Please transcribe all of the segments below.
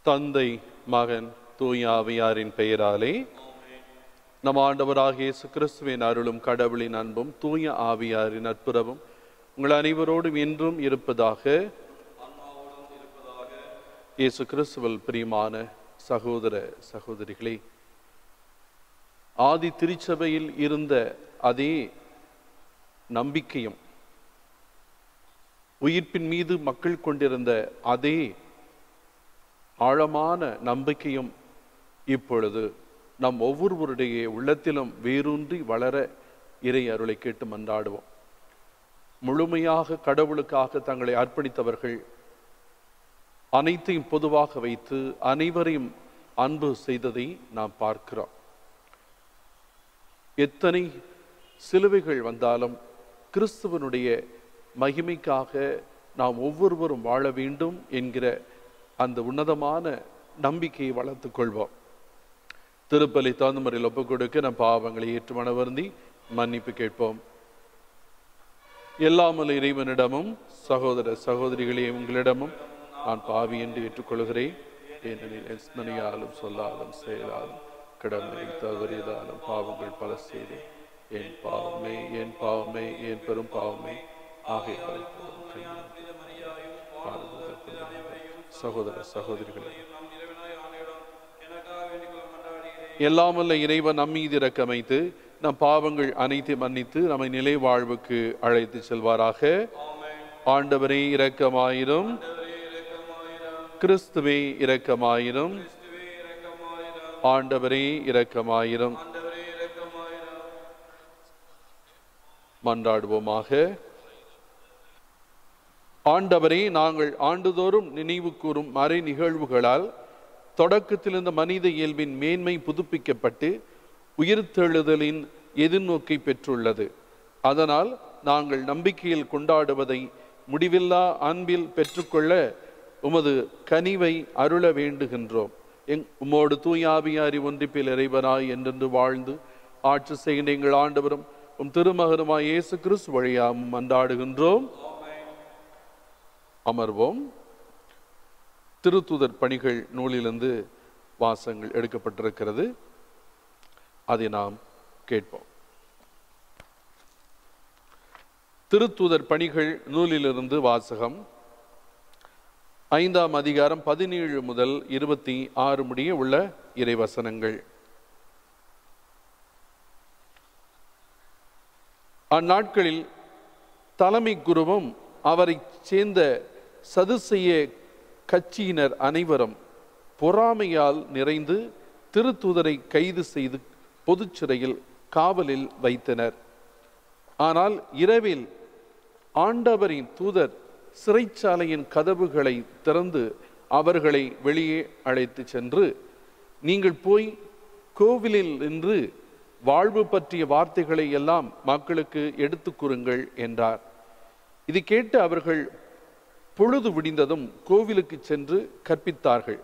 தந்தை மகன் தூய ஆவியாரின் பெயராலே நம் ஆண்டவராகிய இயேசு கிறிஸ்துவின் அருளும் கடவுளின் அன்பும் தூய ஆவியாரின் நட்புறவும் உங்கள் அனைவரோடும் என்றும் இருப்பதாக இயேசு கிறிஸ்துவில் பிரியமான சகோதர சகோதரிகளே ஆதி திருச்சபையில் இருந்த அதே நம்பிக்கையும் உயிர்ப்பின் மீது மக்கள் கொண்டிருந்த அதே ஆழமான நம்பிக்கையும் இப்பொழுது நம் ஒவ்வொருவருடைய உள்ளத்திலும் வேரூன்றி வளர இறை அருளை கேட்டு மன்றாடுவோம் முழுமையாக கடவுளுக்காக தங்களை அர்ப்பணித்தவர்கள் அனைத்தையும் பொதுவாக வைத்து அனைவரையும் அன்பு செய்ததை நாம் பார்க்கிறோம் எத்தனை சிலுவைகள் வந்தாலும் கிறிஸ்துவனுடைய மகிமைக்காக நாம் ஒவ்வொருவரும் வாழ வேண்டும் என்கிற அந்த உன்னதமான நம்பிக்கையை வளர்த்துக் கொள்வோம் திருப்பலி தகுந்த முறையில் ஒப்புக் கொடுக்க நம் பாவங்களை ஏற்று மனவருந்தி மன்னிப்பு கேட்போம் எல்லாமல்ல இறைவனிடமும் சகோதர சகோதரிகளே உங்களிடமும் நான் பாவி என்று ஏற்றுக்கொள்கிறேன் ஏனெனில் என் சிந்தனையாலும் சொல்லாலும் செயலாலும் கடமை தவறியதாலும் பாவங்கள் பல செய்தேன் என் பாவமே என் பாவமே என் பெரும் பாவமே ஆகிய சகோதர சகோதரிகளே எல்லாமல்ல இறைவன் நம்மீது இறக்கமைத்து நம் பாவங்கள் அனைத்து மன்னித்து நம்மை நிலை வாழ்வுக்கு அழைத்து செல்வாராக ஆண்டவரே இரக்கமாயிரும் கிறிஸ்துவே இரக்கமாயிரும் ஆண்டவரே இரக்கமாயிரும் மன்றாடுவோமாக ஆண்டவரே நாங்கள் ஆண்டுதோறும் நினைவு கூறும் மறை நிகழ்வுகளால் தொடக்கத்தில் இந்த மனித இயல்பின் மேன்மை புதுப்பிக்கப்பட்டு உயிர்த்தெழுதலின் எதிர்நோக்கை பெற்றுள்ளது அதனால் நாங்கள் நம்பிக்கையில் கொண்டாடுவதை முடிவில்லா அன்பில் பெற்றுக்கொள்ள உமது கனிவை அருள வேண்டுகின்றோம் எங் உமோடு தூயாவியாரி ஒன்றிப்பில் இறைவனாய் என்றென்று வாழ்ந்து ஆட்சி செய்கின்ற எங்கள் ஆண்டவரும் உம் திருமகனுமாய் இயேசு கிறிஸ்து வழியாகவும் மன்றாடுகின்றோம் அமர்வோம் திருத்துதர் பணிகள் நூலிலிருந்து வாசங்கள் எடுக்கப்பட்டிருக்கிறது அதை நாம் கேட்போம் திருத்துதர் பணிகள் நூலிலிருந்து வாசகம் ஐந்தாம் அதிகாரம் பதினேழு முதல் இருபத்தி ஆறு முடிய உள்ள இறைவசனங்கள் அந்நாட்களில் தலைமை குருவும் அவரை சேர்ந்த சதுசெய்ய கட்சியினர் அனைவரும் பொறாமையால் நிறைந்து திருத்தூதரை கைது செய்து பொது சிறையில் காவலில் வைத்தனர் ஆனால் இரவில் ஆண்டவரின் தூதர் சிறைச்சாலையின் கதவுகளை திறந்து அவர்களை வெளியே அழைத்து சென்று நீங்கள் போய் கோவிலில் நின்று வாழ்வு பற்றிய வார்த்தைகளை எல்லாம் மக்களுக்கு எடுத்து கூறுங்கள் என்றார் இது கேட்டு அவர்கள் பொழுது விடிந்ததும் கோவிலுக்கு சென்று கற்பித்தார்கள்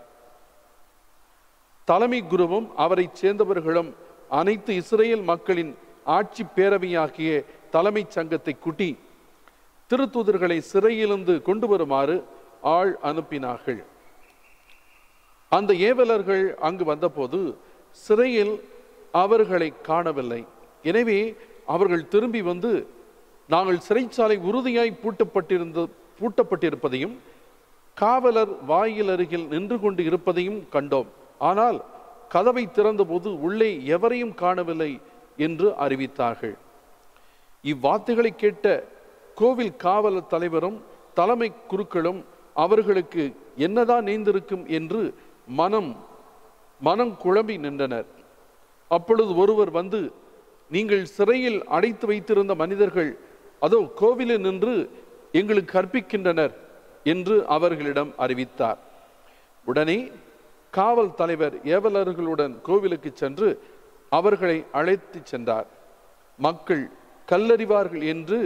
தலைமை குருவும் அவரை சேர்ந்தவர்களும் அனைத்து இஸ்ரேல் மக்களின் ஆட்சி பேரவையாகிய தலைமைச் சங்கத்தை கூட்டி திருத்தூதர்களை சிறையிலிருந்து கொண்டு வருமாறு ஆள் அனுப்பினார்கள் அந்த ஏவலர்கள் அங்கு வந்தபோது சிறையில் அவர்களை காணவில்லை எனவே அவர்கள் திரும்பி வந்து நாங்கள் சிறைச்சாலை உறுதியாய் பூட்டப்பட்டிருந்த பூட்டப்பட்டிருப்பதையும் காவலர் வாயில் அருகில் நின்று கொண்டு இருப்பதையும் கண்டோம் ஆனால் கதவை திறந்தபோது உள்ளே எவரையும் காணவில்லை என்று அறிவித்தார்கள் இவ்வார்த்தைகளை கேட்ட கோவில் காவலர் தலைவரும் தலைமை குருக்களும் அவர்களுக்கு என்னதான் நேர்ந்திருக்கும் என்று மனம் மனம் குழம்பி நின்றனர் அப்பொழுது ஒருவர் வந்து நீங்கள் சிறையில் அடைத்து வைத்திருந்த மனிதர்கள் அதோ கோவிலில் நின்று எங்களுக்கு கற்பிக்கின்றனர் என்று அவர்களிடம் அறிவித்தார் உடனே காவல் தலைவர் ஏவலர்களுடன் கோவிலுக்கு சென்று அவர்களை அழைத்து சென்றார் மக்கள் கல்லறிவார்கள் என்று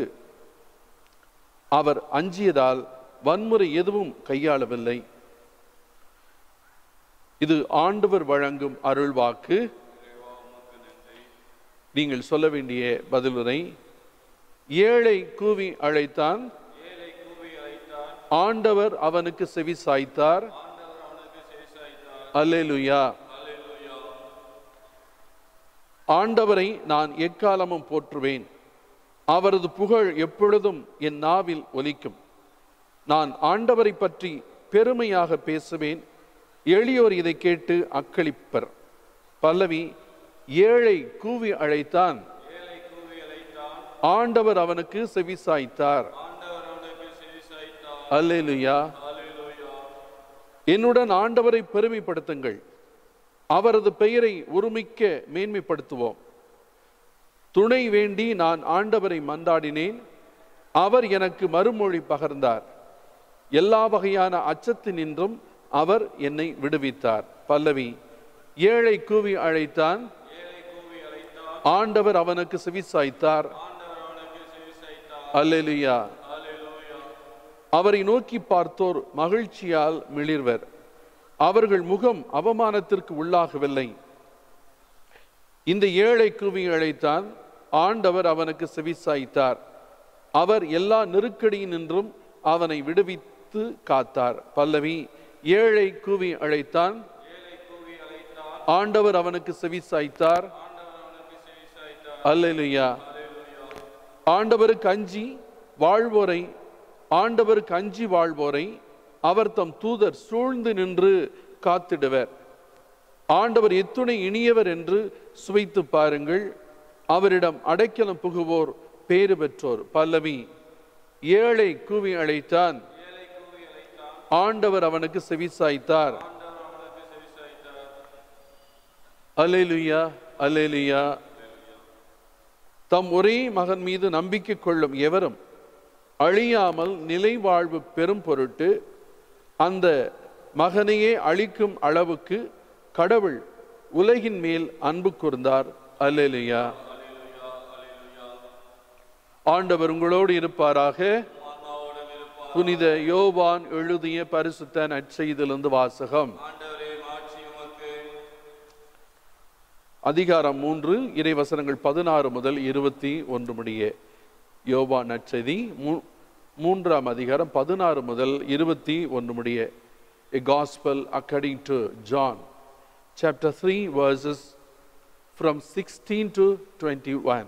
அவர் அஞ்சியதால் வன்முறை எதுவும் கையாளவில்லை இது ஆண்டவர் வழங்கும் அருள்வாக்கு நீங்கள் சொல்ல வேண்டிய பதிலுரை ஏழை கூவி அழைத்தான் ஆண்டவர் அவனுக்கு செவி சாய்த்தார் அல்லேலுயா ஆண்டவரை நான் எக்காலமும் போற்றுவேன் அவரது புகழ் எப்பொழுதும் என் நாவில் ஒலிக்கும் நான் ஆண்டவரை பற்றி பெருமையாக பேசுவேன் எளியோர் இதை கேட்டு அக்களிப்பர் பல்லவி ஏழை கூவி அழைத்தான் ஆண்டவர் அவனுக்கு செவிசாய்த்தார் அல்லேலுயா என்னுடன் ஆண்டவரை பெருமைப்படுத்துங்கள் அவரது பெயரை உருமிக்க மேன்மைப்படுத்துவோம் துணை வேண்டி நான் ஆண்டவரை மன்றாடினேன் அவர் எனக்கு மறுமொழி பகர்ந்தார் எல்லா வகையான அச்சத்தினின்றும் அவர் என்னை விடுவித்தார் பல்லவி ஏழை கூவி அழைத்தான் ஆண்டவர் அவனுக்கு செவிசாய்த்தார் அல்லேலுயா அவரை நோக்கி பார்த்தோர் மகிழ்ச்சியால் மிளிர்வர் அவர்கள் முகம் அவமானத்திற்கு உள்ளாகவில்லை இந்த ஏழை கூவி அழைத்தான் ஆண்டவர் அவனுக்கு செவிசாய்த்தார் அவர் எல்லா நெருக்கடியினின்றும் அவனை விடுவித்து காத்தார் பல்லவி ஏழை கூவி அழைத்தான் ஆண்டவர் அவனுக்கு செவிசாய்த்தார் அல்லேலுயா ஆண்டவருக்கு அஞ்சி வாழ்வோரை ஆண்டவருக்கு அஞ்சி வாழ்வோரை அவர் தம் தூதர் சூழ்ந்து நின்று காத்திடுவர் ஆண்டவர் எத்துணை இனியவர் என்று சுவைத்து பாருங்கள் அவரிடம் அடைக்கலம் புகுவோர் பேறு பெற்றோர் பல்லவி ஏழை கூவி அழைத்தான் ஆண்டவர் அவனுக்கு செவிசாய்த்தார் அல்லேலுயா அல்லேலுயா தம் ஒரே மகன் மீது நம்பிக்கை கொள்ளும் எவரும் அழியாமல் நிலை வாழ்வு பெறும் பொருட்டு அந்த மகனையே அழிக்கும் அளவுக்கு கடவுள் உலகின் மேல் அன்பு கூர்ந்தார் அல்லேலுயா ஆண்டவர் உங்களோடு இருப்பாராக புனித யோவான் எழுதிய பரிசுத்த நற்செய்திலிருந்து வாசகம் அதிகாரம் மூன்று இறைவசனங்கள் பதினாறு முதல் இருபத்தி ஒன்று முடிய யோவா நற்செய்தி மூ- மூன்றாம் அதிகாரம் பதினாறு முதல் இருபத்தி ஒன்று முடிய a gospel according to John chapter 3 verses from 16 to 21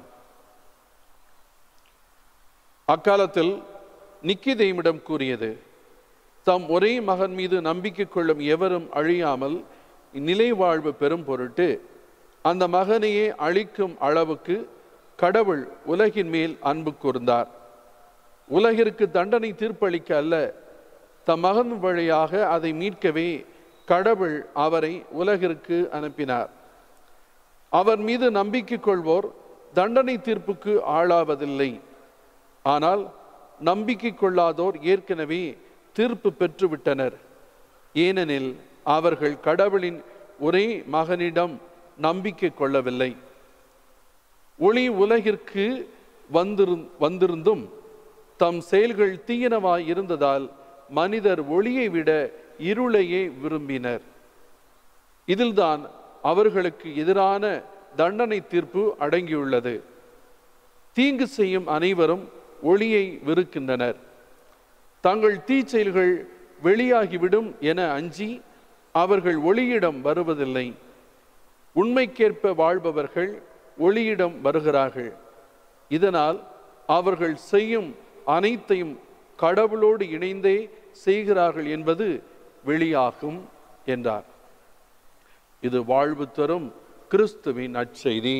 அக்காலத்தில் நிக்கிதேமிடம் கூறியது தம் ஒரே மகன் மீது நம்பிக்கை கொள்ளும் எவரும் அழியாமல் நிலை வாழ்வு பெறும் பொருட்டு அந்த மகனையே அழிக்கும் அளவுக்கு கடவுள் உலகின் மேல் அன்பு கூர்ந்தார் உலகிற்கு தண்டனை தீர்ப்பளிக்க அல்ல தம் மகன் வழியாக அதை மீட்கவே கடவுள் அவரை உலகிற்கு அனுப்பினார் அவர் மீது நம்பிக்கை கொள்வோர் தண்டனை தீர்ப்புக்கு ஆளாவதில்லை ஆனால் நம்பிக்கை கொள்ளாதோர் ஏற்கனவே தீர்ப்பு பெற்றுவிட்டனர் ஏனெனில் அவர்கள் கடவுளின் ஒரே மகனிடம் நம்பிக்கை கொள்ளவில்லை ஒளி உலகிற்கு வந்திருந் வந்திருந்தும் தம் செயல்கள் தீயனவாய் இருந்ததால் மனிதர் ஒளியை விட இருளையே விரும்பினர் இதில்தான் அவர்களுக்கு எதிரான தண்டனை தீர்ப்பு அடங்கியுள்ளது தீங்கு செய்யும் அனைவரும் ஒளியை வெறுக்கின்றனர் தங்கள் தீச்செயல்கள் வெளியாகிவிடும் என அஞ்சி அவர்கள் ஒளியிடம் வருவதில்லை உண்மைக்கேற்ப வாழ்பவர்கள் ஒளியிடம் வருகிறார்கள் இதனால் அவர்கள் செய்யும் அனைத்தையும் கடவுளோடு இணைந்தே செய்கிறார்கள் என்பது வெளியாகும் என்றார் இது வாழ்வு தரும் கிறிஸ்துவின் நற்செய்தி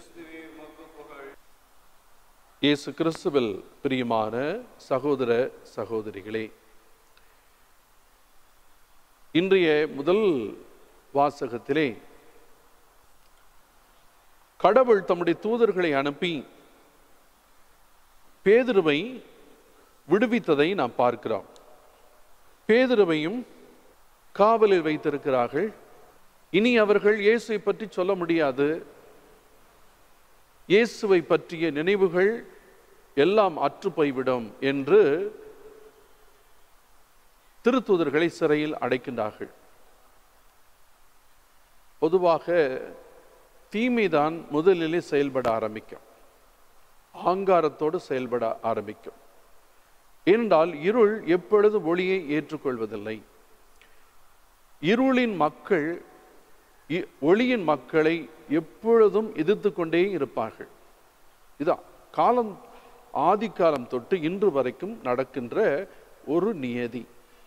இயேசு கிறிஸ்துவில் பிரியமான சகோதர சகோதரிகளே இன்றைய முதல் வாசகத்திலே கடவுள் தம்முடைய தூதர்களை அனுப்பி பேதுருவை விடுவித்ததை நாம் பார்க்கிறோம் பேதுருவையும் காவலில் வைத்திருக்கிறார்கள் இனி அவர்கள் இயேசுவை பற்றி சொல்ல முடியாது இயேசுவை பற்றிய நினைவுகள் எல்லாம் அற்று போய்விடும் என்று திருத்தூதர்களை சிறையில் அடைக்கின்றார்கள் பொதுவாக தீமைதான் முதலிலே செயல்பட ஆரம்பிக்கும் ஆங்காரத்தோடு செயல்பட ஆரம்பிக்கும் ஏனென்றால் இருள் எப்பொழுது ஒளியை ஏற்றுக்கொள்வதில்லை இருளின் மக்கள் இ- ஒளியின் மக்களை எப்பொழுதும் எதிர்த்து கொண்டே இருப்பார்கள் இதான் காலம் ஆதிக்காலம் தொட்டு இன்று வரைக்கும் நடக்கின்ற ஒரு நியதி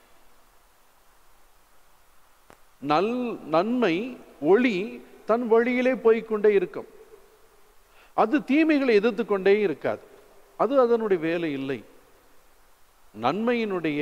நல் நன்மை ஒளி தன் வழியிலே போய்க்கொண்டே இருக்கும் அது தீமைகளை எதிர்த்து கொண்டே இருக்காது அது அதனுடைய வேலை இல்லை நன்மையினுடைய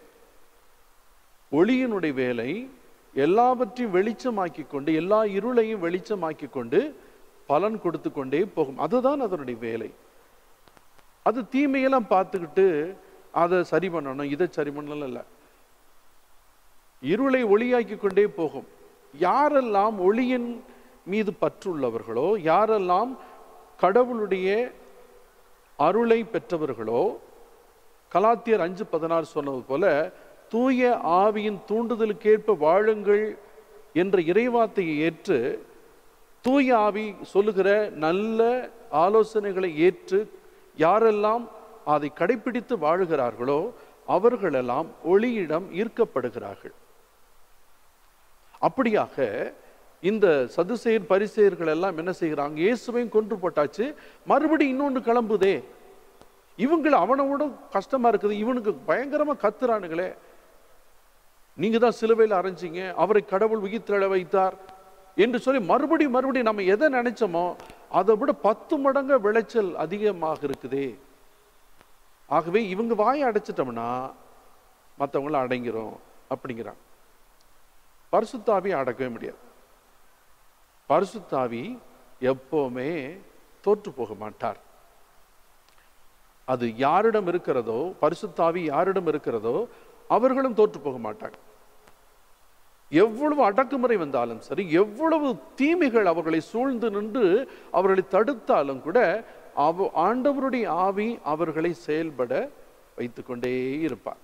ஒளியினுடைய வேலை எல்லாவற்றையும் வெளிச்சமாக்கி கொண்டு எல்லா இருளையும் வெளிச்சமாக்கி கொண்டு பலன் கொடுத்து கொண்டே போகும் அதுதான் அதனுடைய வேலை அது தீமையெல்லாம் பார்த்துக்கிட்டு அதை சரி பண்ணணும் இதை சரி பண்ணலாம் இல்லை இருளை ஒளியாக்கி கொண்டே போகும் யாரெல்லாம் ஒளியின் மீது பற்றுள்ளவர்களோ யாரெல்லாம் கடவுளுடைய அருளை பெற்றவர்களோ கலாத்தியர் அஞ்சு பதினாறு சொன்னது போல தூய ஆவியின் தூண்டுதலுக்கேற்ப வாழுங்கள் என்ற இறைவார்த்தையை ஏற்று தூய ஆவி சொல்லுகிற நல்ல ஆலோசனைகளை ஏற்று யாரெல்லாம் அதை கடைபிடித்து வாழுகிறார்களோ அவர்களெல்லாம் ஒளியிடம் ஈர்க்கப்படுகிறார்கள் அப்படியாக இந்த சதுசேயர் பரிசேயர்கள் எல்லாம் என்ன செய்கிறாங்க இயேசுவையும் கொன்று போட்டாச்சு மறுபடியும் இன்னொன்று கிளம்புதே இவங்கள அவனை விட கஷ்டமா இருக்குது இவனுக்கு பயங்கரமா கத்துறானுங்களே நீங்க தான் சிலுவையில் அரைஞ்சிங்க அவரை கடவுள் உயிர்த்தெழ வைத்தார் என்று சொல்லி மறுபடியும் மறுபடியும் நம்ம எதை நினைச்சோமோ அதை விட பத்து மடங்கு விளைச்சல் அதிகமாக இருக்குதே ஆகவே இவங்க வாயை அடைச்சிட்டோம்னா மற்றவங்கள அடங்கிறோம் அப்படிங்கிறாங்க பரிசுத்தாவி அடக்கவே முடியாது பரிசுத்தாவி எப்பவுமே தோற்று போக மாட்டார் அது யாரிடம் இருக்கிறதோ பரிசுத்தாவி யாரிடம் இருக்கிறதோ அவர்களும் தோற்று போக மாட்டாங்க எவ்வளவு அடக்குமுறை வந்தாலும் சரி எவ்வளவு தீமைகள் அவர்களை சூழ்ந்து நின்று அவர்களை தடுத்தாலும் கூட அவ ஆண்டவருடைய ஆவி அவர்களை செயல்பட வைத்துக் கொண்டே இருப்பார்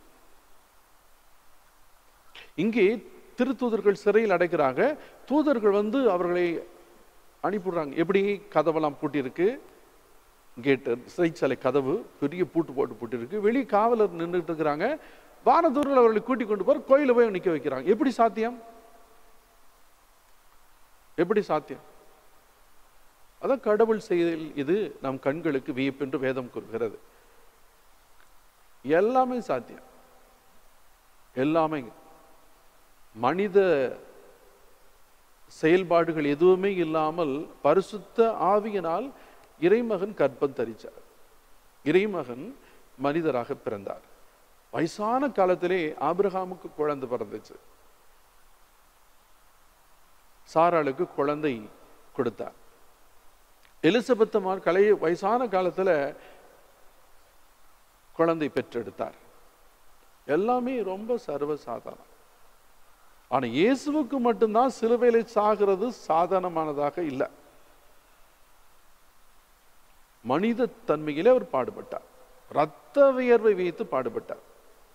இங்கே திருத்தூதர்கள் சிறையில் அடைக்கிறாங்க தூதர்கள் வந்து அவர்களை அனுப்பிடுறாங்க எப்படி கதவெல்லாம் பூட்டியிருக்கு கேட்டு சிறைச்சாலை கதவு பெரிய பூட்டு போட்டு பூட்டியிருக்கு வெளியே காவலர் நின்றுட்டு இருக்கிறாங்க வானதூரில் அவர்களை கூட்டிக் கொண்டு போற கோயில போய் நிக்க வைக்கிறாங்க எப்படி சாத்தியம் எப்படி சாத்தியம் அதான் கடவுள் செயல் இது நம் கண்களுக்கு வியப்பென்று வேதம் கூறுகிறது எல்லாமே சாத்தியம் எல்லாமே மனித செயல்பாடுகள் எதுவுமே இல்லாமல் பரிசுத்த ஆவியினால் இறைமகன் கற்பம் தரிச்சார் இறைமகன் மனிதராக பிறந்தார் வயசான காலத்திலே ஆபிரகாமுக்கு குழந்தை பிறந்துச்சு சாராளுக்கு குழந்தை கொடுத்தார் எலிசபெத்தமார் கலை வயசான காலத்துல குழந்தை பெற்றெடுத்தார் எல்லாமே ரொம்ப சர்வசாதாரணம் ஆனா இயேசுவுக்கு மட்டும்தான் சிலுவையில சாகிறது சாதாரணமானதாக இல்லை மனித தன்மையிலே அவர் பாடுபட்டார் ரத்த வியர்வை வைத்து பாடுபட்டார்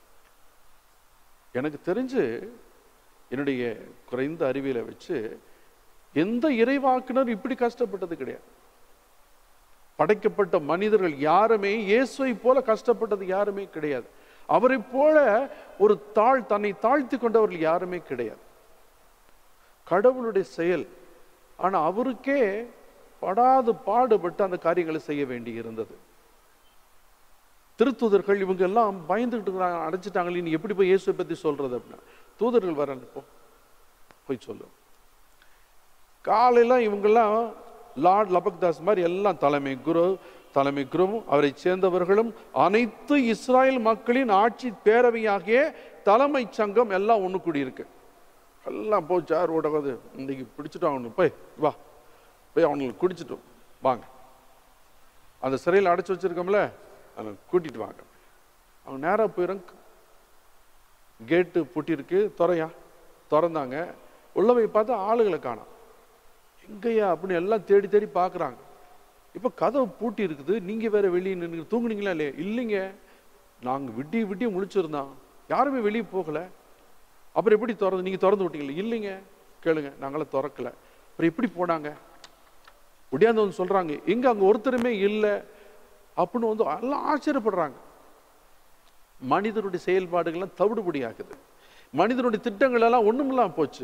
எனக்கு தெரிஞ்சு என்னுடைய குறைந்த அறிவியலை வச்சு எந்த இறைவாக்கினர் இப்படி கஷ்டப்பட்டது கிடையாது படைக்கப்பட்ட மனிதர்கள் யாருமே இயேசுவை போல கஷ்டப்பட்டது யாருமே கிடையாது அவரை போல ஒரு தாழ் தன்னை தாழ்த்தி கொண்டவர்கள் யாருமே கிடையாது கடவுளுடைய செயல் ஆனா அவருக்கே படாது பாடுபட்டு அந்த காரியங்களை செய்ய வேண்டி இருந்தது திருத்தூதர்கள் இவங்க எல்லாம் பயந்துகிட்டு இருக்கிறாங்க அடைச்சிட்டாங்களே நீ எப்படி போய் இயேசுவை பத்தி சொல்றது அப்படின்னா தூதர்கள் வர போ போய் சொல்லு காலையில இவங்கெல்லாம் லார்ட் லபக்தாஸ் மாதிரி எல்லாம் தலைமை குரு தலைமை குருவும் அவரை சேர்ந்தவர்களும் அனைத்து இஸ்ராயல் மக்களின் ஆட்சி பேரவையாகிய தலைமை சங்கம் எல்லாம் ஒண்ணு கூடியிருக்கு எல்லாம் போய் சார் ஓடவது இன்னைக்கு பிடிச்சிட்டோம் அவனுக்கு போய் வா போய் அவங்களுக்கு குடிச்சிட்டோம் வாங்க அந்த சிறையில் அடைச்சு வச்சிருக்கோம்ல அதை கூட்டிட்டு வாங்க அவங்க நேராக போயிடும் கேட்டு பூட்டியிருக்கு துறையா திறந்தாங்க உள்ள போய் பார்த்தா ஆளுகளை காணோம் எங்கய்யா அப்படின்னு எல்லாம் தேடி தேடி பார்க்குறாங்க இப்போ கதவு பூட்டி இருக்குது நீங்க வேற வெளியே நின்று தூங்குனீங்களா இல்லையா இல்லைங்க நாங்க விட்டி விட்டி முழிச்சிருந்தோம் யாருமே வெளியே போகல அப்புறம் எப்படி திறந்து நீங்க திறந்து விட்டீங்களா இல்லைங்க கேளுங்க நாங்களாம் திறக்கல அப்புறம் எப்படி போனாங்க ஒடியாந்து வந்து சொல்றாங்க எங்க அங்க ஒருத்தருமே இல்லை அப்படின்னு வந்து எல்லாம் ஆச்சரியப்படுறாங்க மனிதனுடைய செயல்பாடுகள்லாம் தவிடுபடி ஆகுது மனிதனுடைய திட்டங்கள் எல்லாம் ஒண்ணுமில்லாம போச்சு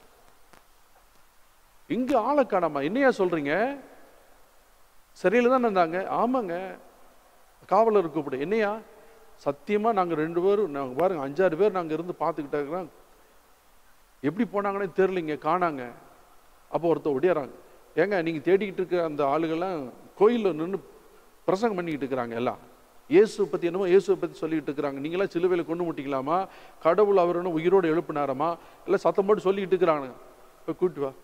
இங்க ஆளை காணாம என்னையா சொல்றீங்க சரியில தான் இருந்தாங்க ஆமாங்க காவலர் கூப்பிடு என்னையா சத்தியமா நாங்க ரெண்டு பேரும் நாங்க பாருங்க அஞ்சாறு பேர் நாங்க இருந்து பார்த்துக்கிட்டே இருக்கிறோம் எப்படி போனாங்கன்னே தெரியலைங்க காணாங்க அப்போ ஒருத்தர் ஒடியாராங்க ஏங்க நீங்க தேடிக்கிட்டு இருக்க அந்த ஆளுகள்லாம் கோயில்ல நின்று பிரசங்கம் பண்ணிக்கிட்டு இருக்கிறாங்க எல்லாம் இயேசு பத்தி என்னமோ இயேசுவை பத்தி சொல்லிட்டு இருக்கிறாங்க நீங்களாம் சிலுவையில கொண்டு முட்டிக்கலாமா கடவுள் அவர் என்ன உயிரோடு எழுப்பினாரமா இல்ல சத்தம் போட்டு சொல்லிக்கிட்டு இருக்கிறாங்க போய் கூட்டி வா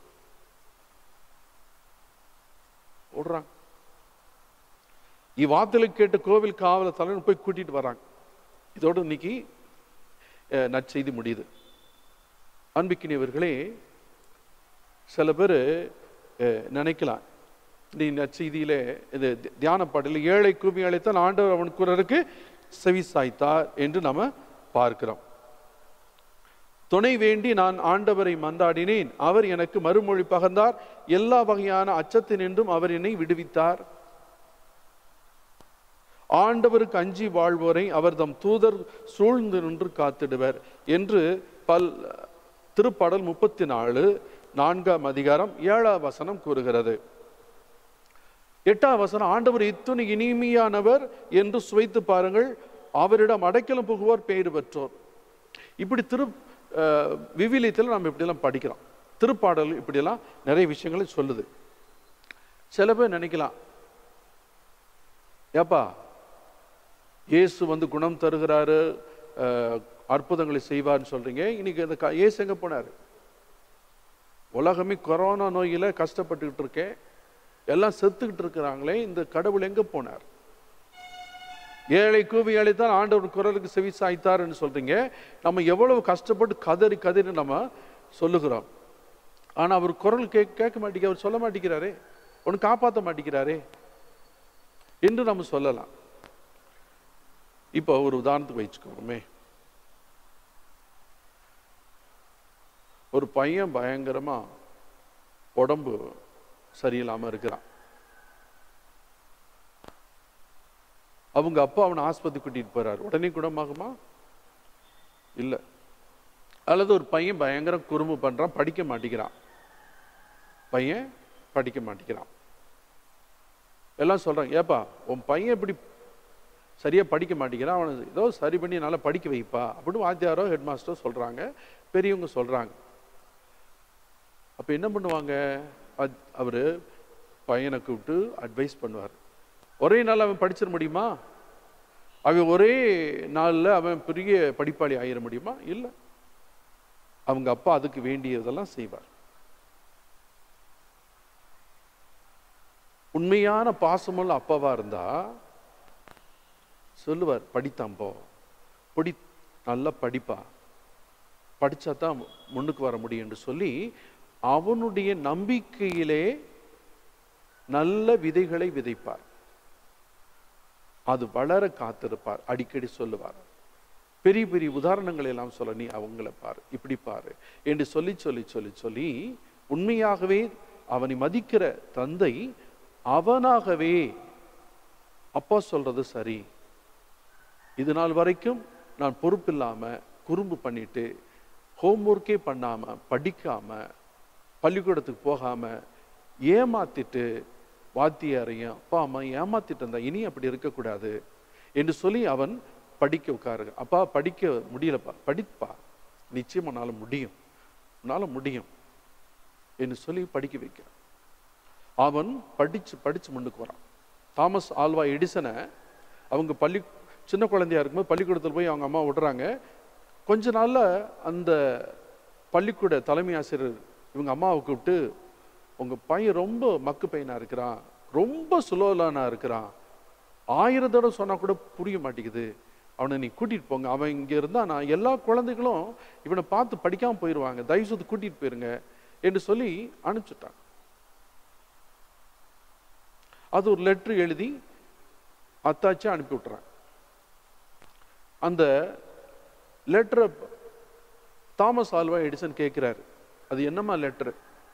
ஓடுறாங்க இவ்வார்த்தைகளை கேட்டு கோவில் காவல தலைவர் போய் கூட்டிட்டு வராங்க இதோட இன்னைக்கு அஹ், நற்செய்தி முடியுது அன்பிக்கினியவர்களே சில பேர் நினைக்கலாம் நீ நற்செய்தியிலே இது தி- தியான பாடலில் ஏழை கூமி அழைத்தான் ஆண்டவர் அவன் குரலுக்கு செவி சாய்த்தார் என்று நம்ம பார்க்கிறோம் துணை வேண்டி நான் ஆண்டவரை மன்றாடினேன் அவர் எனக்கு மறுமொழி பகர்ந்தார் எல்லா வகையான அச்சத்தினின்றும் அவர் என்னை விடுவித்தார் ஆண்டவருக்கு அஞ்சி வாழ்வோரை அவர் தம் தூதர் சூழ்ந்து நின்று காத்திடுவர் என்று பல் திருப்பாடல் முப்பத்தி நாலு நான்காம் அதிகாரம் ஏழாம் வசனம் கூறுகிறது எட்டாம் வசனம் ஆண்டவர் இத்துணை இனிமையானவர் என்று சுவைத்து பாருங்கள் அவரிடம் அடைக்கலம் புகுவோர் பெயர் பெற்றோர் இப்படி திரு அஹ், விவிலியத்தில் நம்ம இப்படியெல்லாம் படிக்கிறோம் திருப்பாடல் இப்படியெல்லாம் நிறைய விஷயங்களை சொல்லுது சில பேர் நினைக்கலாம் ஏப்பா இயேசு வந்து குணம் தருகிறாரு அஹ், அற்புதங்களை செய்வார்னு சொல்றீங்க இன்னைக்கு அந்த க- இயேசு எங்க போனாரு உலகமே கொரோனா நோயில கஷ்டப்பட்டுக்கிட்டு இருக்கேன் எல்லாம் செத்துக்கிட்டு இருக்கிறாங்களே இந்த கடவுள் எங்க போனார் ஏழை கூவி அழைத்தான் ஆண்டவர் குரலுக்கு செவி சாய்த்தார்னு சொல்றீங்க நம்ம எவ்வளவு கஷ்டப்பட்டு கதறி கதறி நம்ம சொல்லுகிறோம் ஆனா அவர் குரல் கேட்க கேட்க மாட்டேங்க அவர் சொல்ல மாட்டேங்கிறாரே ஒன்று காப்பாற்ற மாட்டேங்கிறாரே என்று நம்ம சொல்லலாம் இப்போ ஒரு உதாரணத்துக்கு வச்சுக்கோமே ஒரு பையன் பயங்கரமா உடம்பு சரியில்லாம இருக்கிறான் அவங்க அப்பா அவனை ஆஸ்பத்திரி கூட்டிட்டு போறாரு உடனே குணமாகுமா இல்ல அல்லது ஒரு பையன் பயங்கர குறும்பு பண்றான் படிக்க மாட்டேங்கிறான் பையன் படிக்க மாட்டேங்கிறான் எல்லாம் சொல்றாங்க ஏப்பா உன் பையன் இப்படி சரியா படிக்க மாட்டேங்கிறான் அவனை ஏதோ சரி பண்ணி நல்லா படிக்க வைப்பா அப்படின்னு வாத்தியாரோ ஹெட் மாஸ்டரோ சொல்றாங்க பெரியவங்க சொல்றாங்க அப்ப என்ன பண்ணுவாங்க அத்- அவரு பையனை கூப்பிட்டு அட்வைஸ் பண்ணுவார் ஒரே நாள் அவன் படிச்சிட முடியுமா அவன் ஒரே நாள்ல அவன் பெரிய படிப்பாளி ஆயிட முடியுமா இல்லை அவங்க அப்பா அதுக்கு வேண்டியதெல்லாம் செய்வார் உண்மையான பாசமுள்ள அப்பாவா இருந்தா சொல்லுவார் படித்தான் போ படி நல்லா படிப்பா படிச்சா தான் முன்னுக்கு வர முடியும் என்று சொல்லி அவனுடைய நம்பிக்கையிலே நல்ல விதைகளை விதைப்பார் அது வளர காத்திருப்பார் அடிக்கடி சொல்லுவார் பெரிய பெரிய உதாரணங்களை எல்லாம் சொல்ல நீ அவங்கள பாரு இப்படி பாரு என்று சொல்லி சொல்லி சொல்லி சொல்லி உண்மையாகவே அவனை மதிக்கிற தந்தை அவனாகவே அப்பா சொல்றது சரி இது நாள் வரைக்கும் நான் பொறுப்பில்லாம குறும்பு பண்ணிட்டு ஹோம்ஒர்க்கே பண்ணாம படிக்காம பள்ளிக்கூடத்துக்கு போகாம ஏமாத்திட்டு வாத்தியாரையும் அப்பா அம்மா ஏமாத்திட்டு இருந்தா இனி அப்படி இருக்கக்கூடாது என்று சொல்லி அவன் படிக்க உட்காருங்க அப்பா படிக்க முடியலப்பா படிப்பா நிச்சயம் உன்னால முடியும் உன்னால முடியும் என்று சொல்லி படிக்க வைக்க அவன் படிச்சு படிச்சு முன்னுக்கு வரான் தாமஸ் ஆல்வா எடிசனை அவங்க பள்ளி சின்ன குழந்தையா இருக்கும்போது பள்ளிக்கூடத்தில் போய் அவங்க அம்மா விடுறாங்க கொஞ்ச நாள்ல அந்த பள்ளிக்கூட தலைமை ஆசிரியர் இவங்க அம்மாவை கூப்பிட்டு உங்க பையன் ரொம்ப மக்கு பையனா இருக்கிறான் ரொம்ப சுலோலானா இருக்கிறான் ஆயிரம் தடவை சொன்னா கூட புரிய மாட்டேங்குது அவனை நீ கூட்டிட்டு போங்க அவன் இங்க இருந்தா நான் எல்லா குழந்தைகளும் இவனை பார்த்து படிக்காம போயிடுவாங்க தயவு செய்து கூட்டிட்டு போயிருங்க என்று சொல்லி அனுப்பிச்சுட்டாங்க அது ஒரு லெட்டர் எழுதி அத்தாச்சி அனுப்பி விட்டுறான் அந்த லெட்டரை தாமஸ் ஆல்வா எடிசன் கேட்கிறாரு அது என்னம்மா லெட்டர்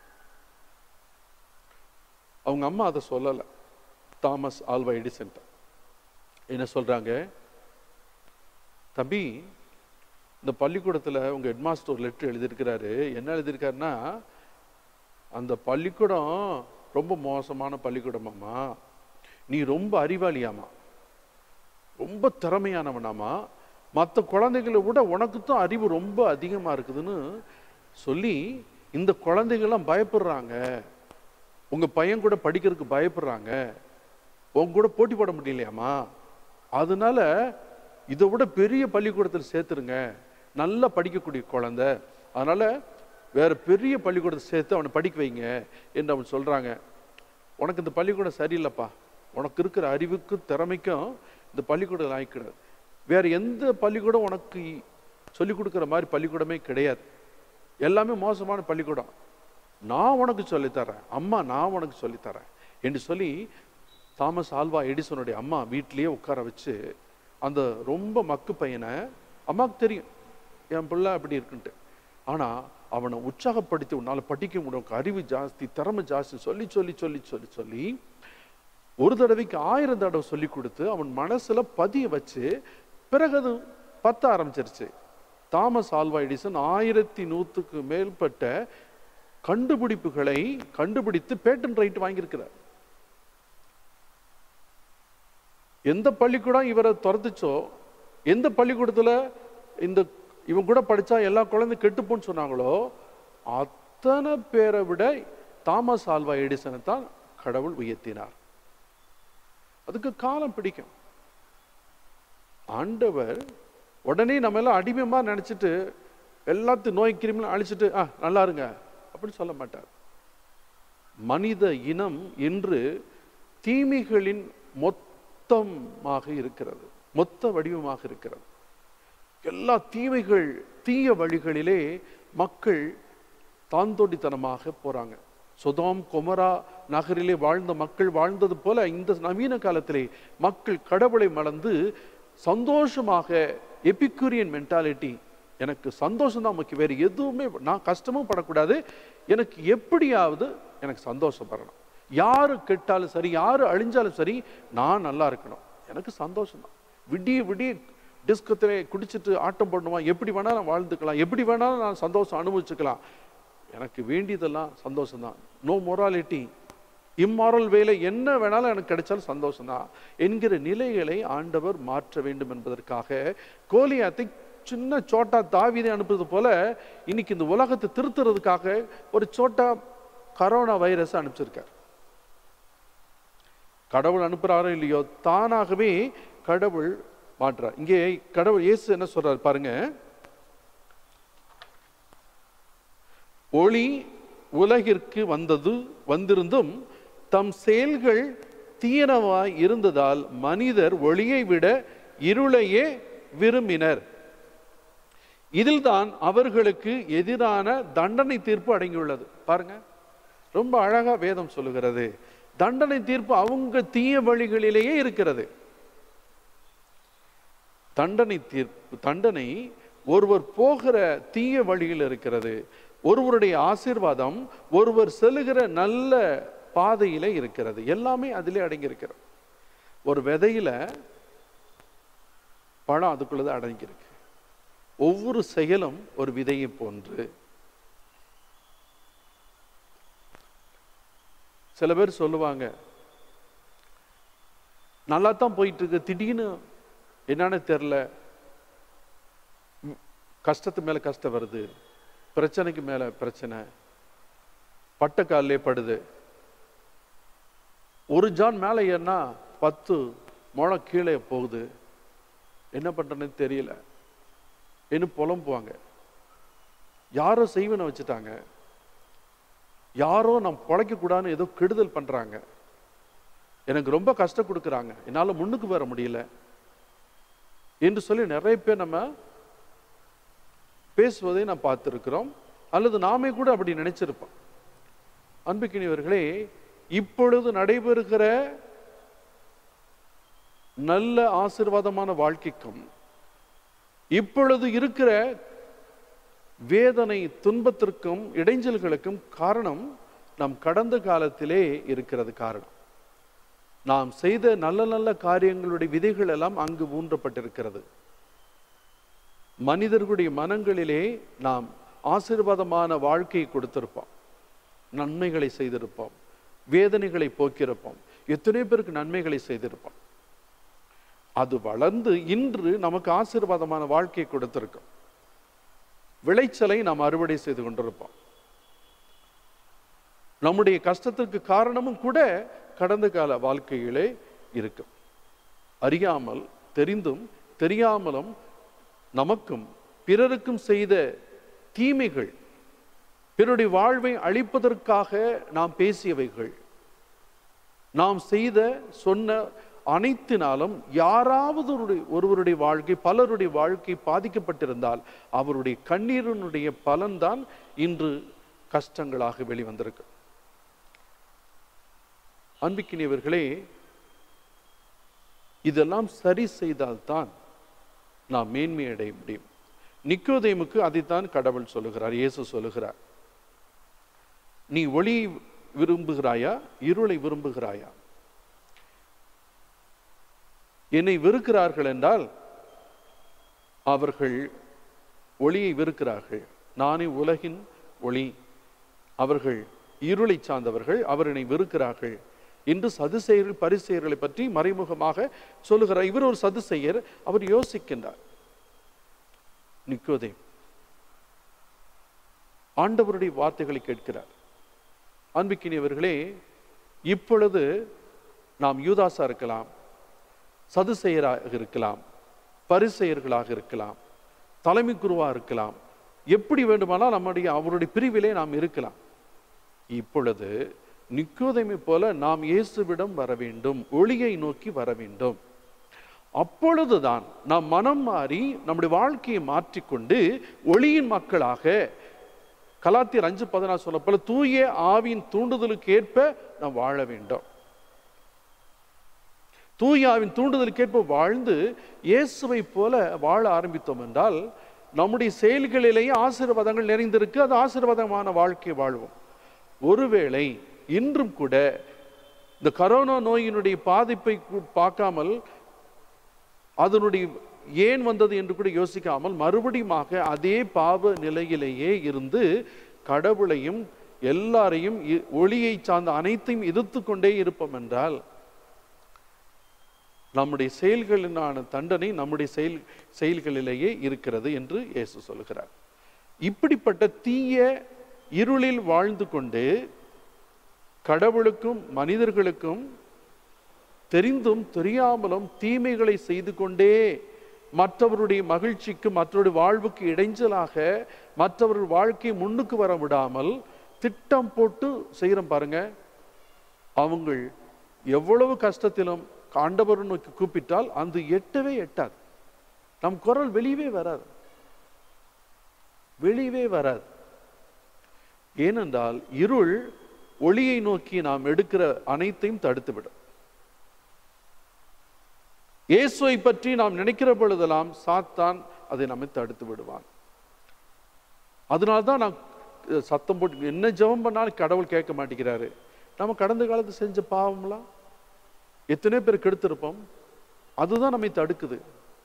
அவங்க அம்மா அதை சொல்லல தாமஸ் ஆல்வா எடிசன் என்ன சொல்றாங்க தம்பி இந்த பள்ளிக்கூடத்தில் உங்கள் ஹெட்மாஸ்டர் ஒரு லெட்டர் எழுதியிருக்கிறாரு என்ன எழுதியிருக்காருன்னா அந்த பள்ளிக்கூடம் ரொம்ப மோசமான பள்ளிக்கூடமாம்மா நீ ரொம்ப அறிவாளியாமா ரொம்ப திறமையானவனாமா மற்ற குழந்தைகளை விட உனக்கு தான் அறிவு ரொம்ப அதிகமாக இருக்குதுன்னு சொல்லி இந்த குழந்தைகள்லாம் பயப்படுறாங்க உங்கள் பையன் கூட படிக்கிறதுக்கு பயப்படுறாங்க உங்க கூட போட்டி போட முடியலையாமா அதனால இதை விட பெரிய பள்ளிக்கூடத்தில் சேர்த்துருங்க நல்லா படிக்கக்கூடிய குழந்தை அதனால வேற பெரிய பள்ளிக்கூடத்தை சேர்த்து அவனை படிக்க வைங்க என்று அவன் சொல்றாங்க உனக்கு இந்த பள்ளிக்கூடம் சரியில்லைப்பா உனக்கு இருக்கிற அறிவுக்கும் திறமைக்கும் இந்த பள்ளிக்கூடம் ஆயிக்கிறது வேற எந்த பள்ளிக்கூடம் உனக்கு சொல்லிக் கொடுக்குற மாதிரி பள்ளிக்கூடமே கிடையாது எல்லாமே மோசமான பள்ளிக்கூடம் நான் உனக்கு சொல்லித்தரேன் அம்மா நான் உனக்கு சொல்லித்தரேன் என்று சொல்லி தாமஸ் ஆல்வா எடிசனுடைய அம்மா வீட்டிலேயே உட்கார வச்சு அந்த ரொம்ப மக்கு பையனை அம்மாவுக்கு தெரியும் என் பிள்ளை அப்படி இருக்குன்ட்டு ஆனா அவனை உற்சாகப்படுத்தி உன்னால படிக்க முடியும் உனக்கு அறிவு ஜாஸ்தி திறமை ஜாஸ்தி சொல்லி சொல்லி சொல்லி சொல்லி சொல்லி ஒரு தடவைக்கு ஆயிரம் தடவை சொல்லி கொடுத்து அவன் மனசுல பதிய வச்சு பிறகு அது பத்த ஆரம்பிச்சிருச்சு தாமஸ் ஆல்வா எடிசன் ஆயிரத்தி நூற்றுக்கு மேற்பட்ட கண்டுபிடிப்புகளை கண்டுபிடித்து பேட்டன் ரைட் வாங்கியிருக்கிறார் எந்த பள்ளிக்கூடம் இவரை துரத்துச்சோ எந்த பள்ளிக்கூடத்துல இந்த இவன் கூட படிச்சா எல்லா குழந்தையும் கெட்டுப்போன்னு சொன்னாங்களோ அத்தனை பேரை விட தாமஸ் ஆல்வா எடிசனை தான் கடவுள் உயர்த்தினார் அதுக்கு காலம் பிடிக்கும் ஆண்டவர் உடனே நம்ம எல்லாம் அடிமையமா நினைச்சிட்டு எல்லாத்தையும் நோய் கிருமியும் அழிச்சிட்டு ஆ நல்லா இருங்க அப்படின்னு சொல்ல மாட்டார் மனித இனம் என்று தீமைகளின் மொத்தமாக இருக்கிறது மொத்த வடிவமாக இருக்கிறது எல்லா தீமைகள் தீய வழிகளிலே மக்கள் தாந்தோண்டித்தனமாக போறாங்க சொதாம் கொமரா நகரிலே வாழ்ந்த மக்கள் வாழ்ந்தது போல இந்த நவீன காலத்திலே மக்கள் கடவுளை மறந்து சந்தோஷமாக எபிக்யூரியன் மென்டாலிட்டி எனக்கு சந்தோஷம் தான் முக்கியம் வேறு எதுவுமே நான் கஷ்டமும் படக்கூடாது எனக்கு எப்படியாவது எனக்கு சந்தோஷம் வரணும் யாரு கெட்டாலும் சரி யாரு அழிஞ்சாலும் சரி நான் நல்லா இருக்கணும் எனக்கு சந்தோஷம் தான் விடிய விடிய டிஸ்கத்திலே குடிச்சிட்டு ஆட்டம் போடணுமா எப்படி வேணாலும் வாழ்ந்துக்கலாம் எப்படி வேணாலும் நான் சந்தோஷம் அனுபவிச்சுக்கலாம் எனக்கு வேண்டியதெல்லாம் சந்தோஷம் தான் நோ மொராலிட்டி இம்மாரல் வேலை என்ன வேணாலும் எனக்கு கிடைச்சாலும் சந்தோஷம் தான் என்கிற நிலைகளை ஆண்டவர் மாற்ற வேண்டும் என்பதற்காக கோலியாத்தை சின்ன சோட்டா தாவீதை அனுப்புறது போல இன்னைக்கு இந்த உலகத்தை திருத்துறதுக்காக ஒரு சோட்டா கரோனா வைரஸ் அனுப்பிச்சிருக்கார் கடவுள் அனுப்புறாரோ இல்லையோ தானாகவே கடவுள் மாற்றார் இங்கே கடவுள் இயேசு என்ன சொல்றாரு பாருங்க ஒளி உலகிற்கு வந்தது வந்திருந்தும் தம் செயல்கள் தீரமாய் இருந்ததால் மனிதர் ஒளியை விட இருளையே விரும்பினர் இதில்தான் அவர்களுக்கு எதிரான தண்டனை தீர்ப்பு அடங்கியுள்ளது பாருங்க ரொம்ப அழகா வேதம் சொல்லுகிறது தண்டனை தீர்ப்பு அவங்க தீய வழிகளிலேயே இருக்கிறது தண்டனை தீர்ப்பு தண்டனை ஒருவர் போகிற தீய வழியில் இருக்கிறது ஒருவருடைய ஆசீர்வாதம் ஒருவர் செல்லுகிற நல்ல பாதையில இருக்கிறது எல்லாமே அதிலே அடங்கியிருக்கிறது ஒரு விதையில பழம் அதுக்குள்ளதான் அடங்கியிருக்கு ஒவ்வொரு செயலும் ஒரு விதையை போன்று சில பேர் சொல்லுவாங்க நல்லா தான் போயிட்டு இருக்கு திடீர்னு என்னன்னு தெரில கஷ்டத்து மேல கஷ்டம் வருது பிரச்சனைக்கு மேல பிரச்சனை பட்ட காலிலே படுது ஒரு ஜான் மேலே ஏறினா பத்து முழம் கீழே போகுது என்ன பண்றேன்னு தெரியல இன்னும் புலம்புவாங்க யாரோ செய்வனை வச்சுட்டாங்க யாரோ நான் பொழைக்க கூடாதுன்னு ஏதோ கெடுதல் பண்றாங்க எனக்கு ரொம்ப கஷ்டம் கொடுக்குறாங்க என்னால முன்னுக்கு வர முடியல என்று சொல்லி நிறைய பேர் நம்ம பேசுவதை நாம் பார்த்திருக்கிறோம் அல்லது நாமே கூட அப்படி நினைச்சிருப்போம் அன்புக்கினியவர்களே இப்பொழுது நடைபெறுகிற நல்ல ஆசீர்வாதமான வாழ்க்கைக்கும் இப்பொழுது இருக்கிற வேதனை துன்பத்திற்கும் இடைஞ்சல்களுக்கும் காரணம் நம் கடந்த காலத்திலே இருக்கிறது காரணம் நாம் செய்த நல்ல நல்ல காரியங்களுடைய விதைகள் எல்லாம் அங்கு ஊன்றப்பட்டிருக்கிறது மனிதர்களுடைய மனங்களிலே நாம் ஆசீர்வாதமான வாழ்க்கையை கொடுத்திருப்போம் நன்மைகளை செய்திருப்போம் வேதனைகளை போக்கியிருப்போம் எத்தனை பேருக்கு நன்மைகளை செய்திருப்போம் அது வளர்ந்து இன்று நமக்கு ஆசீர்வாதமான வாழ்க்கையை கொடுத்திருக்கும் விளைச்சலை நாம் அறுவடை செய்து கொண்டிருப்போம் நம்முடைய கஷ்டத்திற்கு காரணமும் கூட கடந்த கால வாழ்க்கையிலே இருக்கும் அறியாமல் தெரிந்தும் தெரியாமலும் நமக்கும் பிறருக்கும் செய்த தீமைகள் பிறருடைய வாழ்வை அழிப்பதற்காக நாம் பேசியவைகள் நாம் செய்த சொன்ன அனைத்தினாலும் யாராவது ஒரு- ஒருவருடைய வாழ்க்கை பலருடைய வாழ்க்கை பாதிக்கப்பட்டிருந்தால் அவருடைய கண்ணீரினுடைய பலன்தான் இன்று கஷ்டங்களாக வெளிவந்திருக்கு அன்பிக்கினியவர்களே இதெல்லாம் சரி செய்தால்தான் நாம் மேன்மை அடைய முடியும் நிக்கோதேமுக்கு அதைத்தான் கடவுள் சொல்லுகிறார் இயேசு சொல்லுகிறார் நீ ஒளி விரும்புகிறாயா இருளை விரும்புகிறாயா என்னை வெறுக்கிறார்கள் என்றால் அவர்கள் ஒளியை வெறுக்கிறார்கள் நானே உலகின் ஒளி அவர்கள் இருளை சார்ந்தவர்கள் அவர் என்னை வெறுக்கிறார்கள் என்று சதுசெயர்கள் பரிசெயர்களை பற்றி மறைமுகமாக சொல்லுகிறார் இவர் ஒரு சதுசெயர் அவர் யோசிக்கின்றார் நிக்கோதேம் ஆண்டவருடைய வார்த்தைகளை கேட்கிறார் அன்பிக்கினியவர்களே இப்பொழுது நாம் யூதாசா இருக்கலாம் சதுசெயராக இருக்கலாம் பரிசெயர்களாக இருக்கலாம் தலைமை குருவா இருக்கலாம் எப்படி வேண்டுமானால் நம்முடைய அவருடைய பிரிவிலே நாம் இருக்கலாம் இப்பொழுது நிக்கோதைமை போல நாம் இயேசுவிடம் வர வேண்டும் ஒளியை நோக்கி வர வேண்டும் அப்பொழுதுதான் நாம் மனம் மாறி நம்முடைய வாழ்க்கையை மாற்றிக்கொண்டு ஒளியின் மக்களாக கலாத்தியர் அஞ்சு பதினாறு சொல்லப்போல தூய ஆவியின் தூண்டுதலுக்கு ஏற்ப நாம் வாழ வேண்டும் தூயாவின் தூண்டுதலுக்கேற்ப வாழ்ந்து இயேசுவை போல வாழ ஆரம்பித்தோம் என்றால் நம்முடைய செயல்களிலேயே ஆசீர்வாதங்கள் நிறைந்திருக்கு அது ஆசீர்வாதமான வாழ்க்கை வாழ்வோம் ஒருவேளை இன்றும் கூட இந்த கரோனா நோயினுடைய பாதிப்பை கு- பார்க்காமல் அதனுடைய ஏன் வந்தது என்று கூட யோசிக்காமல் மறுபடியுமாக அதே பாவ நிலையிலேயே இருந்து கடவுளையும் எல்லாரையும் இ- ஒளியை சார்ந்த அனைத்தையும் எதிர்த்து கொண்டே இருப்போம் என்றால் நம்முடைய செயல்களினான தண்டனை நம்முடைய செயல் செயல்களிலேயே இருக்கிறது என்று இயேசு சொல்கிறார் இப்படிப்பட்ட தீய இருளில் வாழ்ந்து கொண்டு கடவுளுக்கும் மனிதர்களுக்கும் தெரிந்தும் தெரியாமலும் தீமைகளை செய்து கொண்டே மற்றவருடைய மகிழ்ச்சிக்கு மற்றவருடைய வாழ்வுக்கு இடைஞ்சலாக மற்றவர்கள் வாழ்க்கையை முன்னுக்கு வர விடாமல் திட்டம் போட்டு செய்கிறோம் பாருங்க அவங்க எவ்வளவு கஷ்டத்திலும் ஆண்டவர் நோக்கி கூப்பிட்டால் அந்த எட்டவே எட்டாது நம் குரல் வெளியவே வராது வெளியவே வராது ஏனென்றால் இருள் ஒளியை நோக்கி நாம் எடுக்கிற அனைத்தையும் தடுத்துவிடும் இயேசுவை பற்றி நாம் நினைக்கிற பொழுதெல்லாம் சாத்தான் அதை நம்மை தடுத்து விடுவான் அதனால்தான் நான் அஹ், சத்தம் போட்டு என்ன ஜெபம் பண்ணாலும் கடவுள் கேட்க மாட்டேங்கிறாரு நம்ம கடந்த காலத்து செஞ்ச பாவம்லாம் எத்தனை பேர் கெடுத்திருப்போம் அதுதான் நம்மை தடுக்குது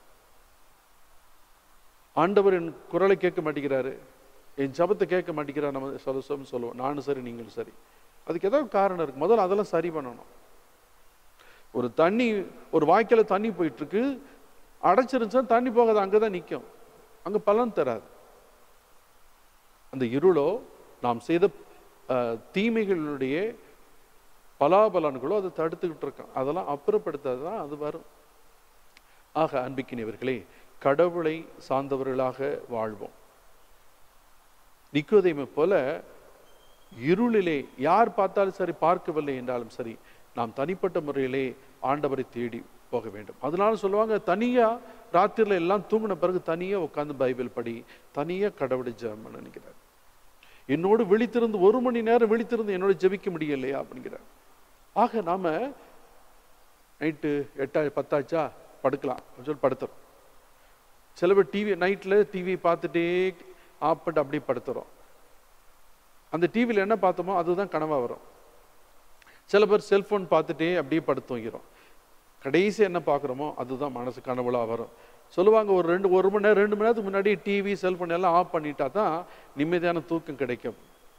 ஆண்டவர் என் குரலை கேட்க மாட்டேங்கிறாரு என் ஜபத்தை கேட்க மாட்டேங்கிறார் நம்ம சொல்ல சொல்ல சொல்லுவோம் நானும் சரி நீங்களும் சரி அதுக்கு ஏதோ காரணம் இருக்கு முதல்ல அதெல்லாம் சரி பண்ணணும் ஒரு தண்ணி ஒரு வாய்க்கால தண்ணி போயிட்டு இருக்கு அடைச்சிருந்துச்சுன்னா தண்ணி போகாது அங்கதான் நிற்கும் அங்க பலன் தராது அந்த இருளோ நாம் செய்த அஹ், தீமைகளுடைய பலாபலன்களோ அதை தடுத்துக்கிட்டு இருக்கோம் அதெல்லாம் அப்புறப்படுத்தாது தான் அது வரும் ஆக அன்பிக்கினவர்களே கடவுளை சார்ந்தவர்களாக வாழ்வோம் நிக்கோதைமை போல இருளிலே யார் பார்த்தாலும் சரி பார்க்கவில்லை என்றாலும் சரி நாம் தனிப்பட்ட முறையிலே ஆண்டவரை தேடி போக வேண்டும் அதனால சொல்லுவாங்க தனியா ராத்திரில எல்லாம் தூங்கின பிறகு தனியா உட்கார்ந்து பைபிள் படி தனியா கடவுளை ஜெபம் பண்ண நினைக்கிறார் என்னோடு விழித்திருந்து ஒரு மணி நேரம் விழித்திருந்து என்னோட ஜெபிக்க முடியலையா அப்படிங்கிறார் ஆக நாம நைட்டு எட்டா பத்தாச்சா படுக்கலாம் அப்படின்னு சொல்லி படுத்துறோம் சில பேர் டிவி நைட்டில் டிவி பார்த்துட்டே ஆஃப் பண்ணிட்டு அப்படியே படுத்துறோம் அந்த டிவியில் என்ன பார்த்தோமோ அதுதான் கனவா வரும் சில பேர் செல்போன் பார்த்துட்டே அப்படியே படுத்து தூங்கிறோம் கடைசி என்ன பார்க்குறோமோ அதுதான் மனசு கனவுலா வரும் சொல்லுவாங்க ஒரு ரெண்டு ஒரு மணி நேரம் ரெண்டு மணி நேரத்துக்கு முன்னாடி டிவி செல்போன் எல்லாம் ஆஃப் பண்ணிட்டா தான் நிம்மதியான தூக்கம் கிடைக்கும்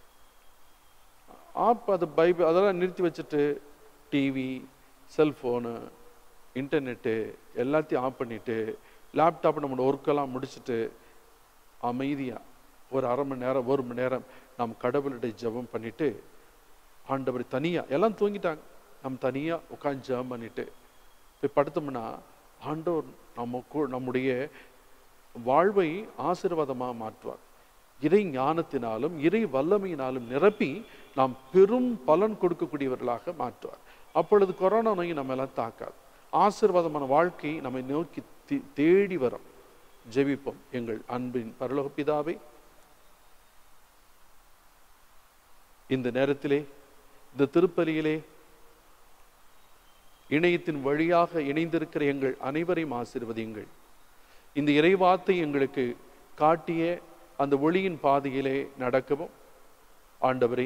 ஆப் அது பைபிள் அதெல்லாம் நிறுத்தி வச்சுட்டு டிவி செல்ஃபோனு இன்டர்நெட்டு எல்லாத்தையும் ஆஃப் பண்ணிட்டு லேப்டாப் நம்மளோட ஒர்க்கெல்லாம் முடிச்சுட்டு அமைதியாக ஒரு அரை மணி நேரம் ஒரு மணி நேரம் நாம் கடவுளுடைய ஜெபம் பண்ணிட்டு ஆண்டவர் தனியாக எல்லாம் தூங்கிட்டாங்க நம்ம தனியாக உட்காந்து ஜெபம் பண்ணிட்டு போய் படுத்தோம்னா ஆண்டவர் நமக்கு நம்முடைய வாழ்வை ஆசீர்வாதமாக மாற்றுவார் இறை ஞானத்தினாலும் இறை வல்லமையினாலும் நிரப்பி நாம் பெரும் பலன் கொடுக்கக்கூடியவர்களாக மாற்றுவார் அப்பொழுது கொரோனா நோய் நம்ம எல்லாம் தாக்காது ஆசீர்வாதமான வாழ்க்கை நம்மை நோக்கி தே- தேடி வரும் ஜெபிப்போம் எங்கள் அன்பின் பரலோக பிதாவே இந்த நேரத்திலே இந்த திருப்பலியிலே இணையத்தின் வழியாக இணைந்திருக்கிற எங்கள் அனைவரையும் ஆசீர்வதியுங்கள் இந்த இறைவாத்தை எங்களுக்கு காட்டிய அந்த ஒளியின் பாதையிலே நடக்கவும் ஆண்டவரே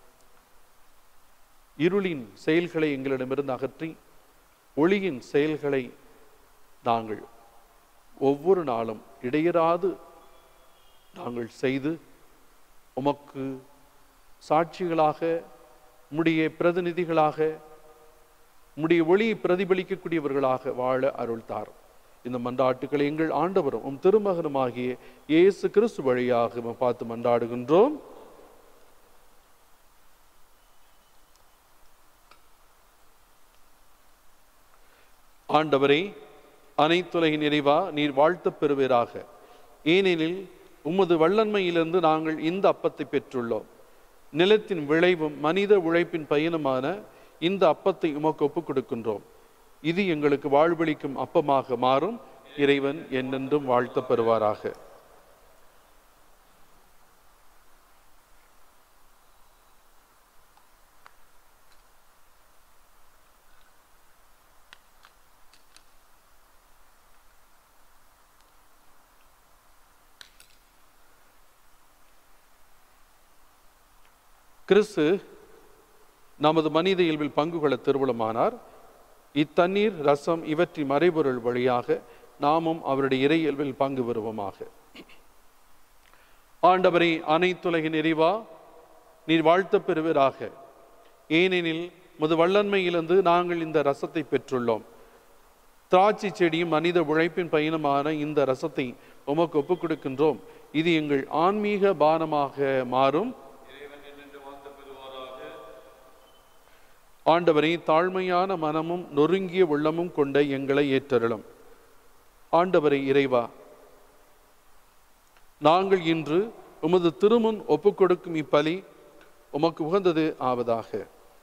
இருளின் செயல்களை எங்களிடமிருந்து அகற்றி ஒளியின் செயல்களை நாங்கள் ஒவ்வொரு நாளும் இடையராது நாங்கள் செய்து உமக்கு சாட்சிகளாக உம்முடைய பிரதிநிதிகளாக உம்முடைய ஒளியை பிரதிபலிக்கக்கூடியவர்களாக வாழ அருள் தாரும் இந்த மன்றாட்டுக்களை எங்கள் ஆண்டவரும் உம் திருமகனுமாகிய இயேசு கிறிஸ்து வழியாக உம்மை பார்த்து மன்றாடுகின்றோம் ஆண்டவரே அனைத்துலகின் நிறைவா நீர் வாழ்த்தப் பெறுவீராக ஏனெனில் உமது வல்லன்மையிலிருந்து நாங்கள் இந்த அப்பத்தை பெற்றுள்ளோம் நிலத்தின் விளைவும் மனித உழைப்பின் பயனுமான இந்த அப்பத்தை உமக்கு ஒப்புக் கொடுக்கின்றோம் இது எங்களுக்கு வாழ்வளிக்கும் அப்பமாக மாறும் இறைவன் என்னென்றும் வாழ்த்தப் பெறுவாராக கிறிஸ்து நமது மனித இயல்பில் பங்கு கொள்ள திருவுளமானார் இத்தண்ணீர் ரசம் இவற்றின் மறைபொருள் வழியாக நாமும் அவருடைய இறை இயல்பில் பங்கு பெறுவோமாக ஆண்டவரை அனைத்துலகின் நிறைவா நீர் வாழ்த்தப் பெறுவீராக ஏனெனில் முது வல்லன்மையிலிருந்து நாங்கள் இந்த ரசத்தை பெற்றுள்ளோம் திராட்சை செடியும் மனித உழைப்பின் பயணமான இந்த ரசத்தை உமக்கு ஒப்புக் கொடுக்கின்றோம் இது எங்கள் ஆன்மீக பானமாக மாறும் ஆண்டவரை தாழ்மையான மனமும் நொறுங்கிய உள்ளமும் கொண்ட எங்களை ஏற்றருளும் ஆண்டவரை இறைவா நாங்கள் இன்று உமது திருமுன் ஒப்புக் கொடுக்கும் இப்பலி உமக்கு உகந்தது ஆவதாக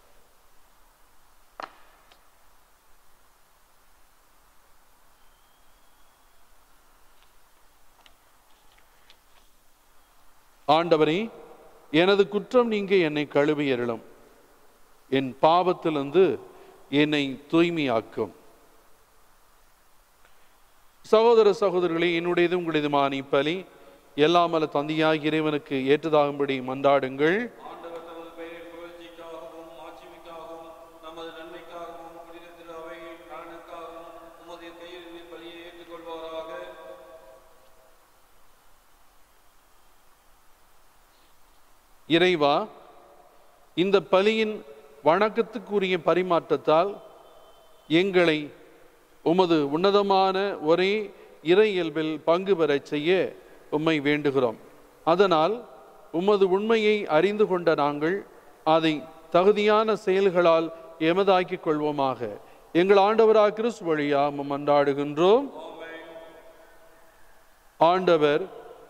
ஆண்டவரே எனது குற்றம் நீங்க என்னை கழுவி அருளும் என் பாவத்திலிருந்து என்னை தூய்மையாக்கும் சகோதர சகோதரர்களே என்னுடையது உங்களுடையதுமான இப்பலி எல்லாமல்ல தந்தையாகிய இறைவனுக்கு ஏற்றதாகும்படி மன்றாடுங்கள் ஆண்டவர் தமது பெயரின் புகழ்ச்சிக்காகவும் மாட்சிமைக்காகவும் நமது நன்மைக்காகவும் புனித திரு அவையின் நலனுக்காகவும் உமது கையில் பலியை ஏற்றுக்கொள்வாராக இறைவா இந்த பலியின் வணக்கத்துக்குரிய பரிமாற்றத்தால் எங்களை உமது உன்னதமான ஒரே இறை இயல்பில் பங்கு பெறச் செய்ய உம்மை வேண்டுகிறோம் அதனால் உமது உண்மையை அறிந்து கொண்ட நாங்கள் அதை தகுதியான செயல்களால் எமதாக்கிக் கொள்வோமாக எங்கள் ஆண்டவராக கிறிஸ்து வழியா உம்மை மன்றாடுகின்றோம் ஆண்டவர்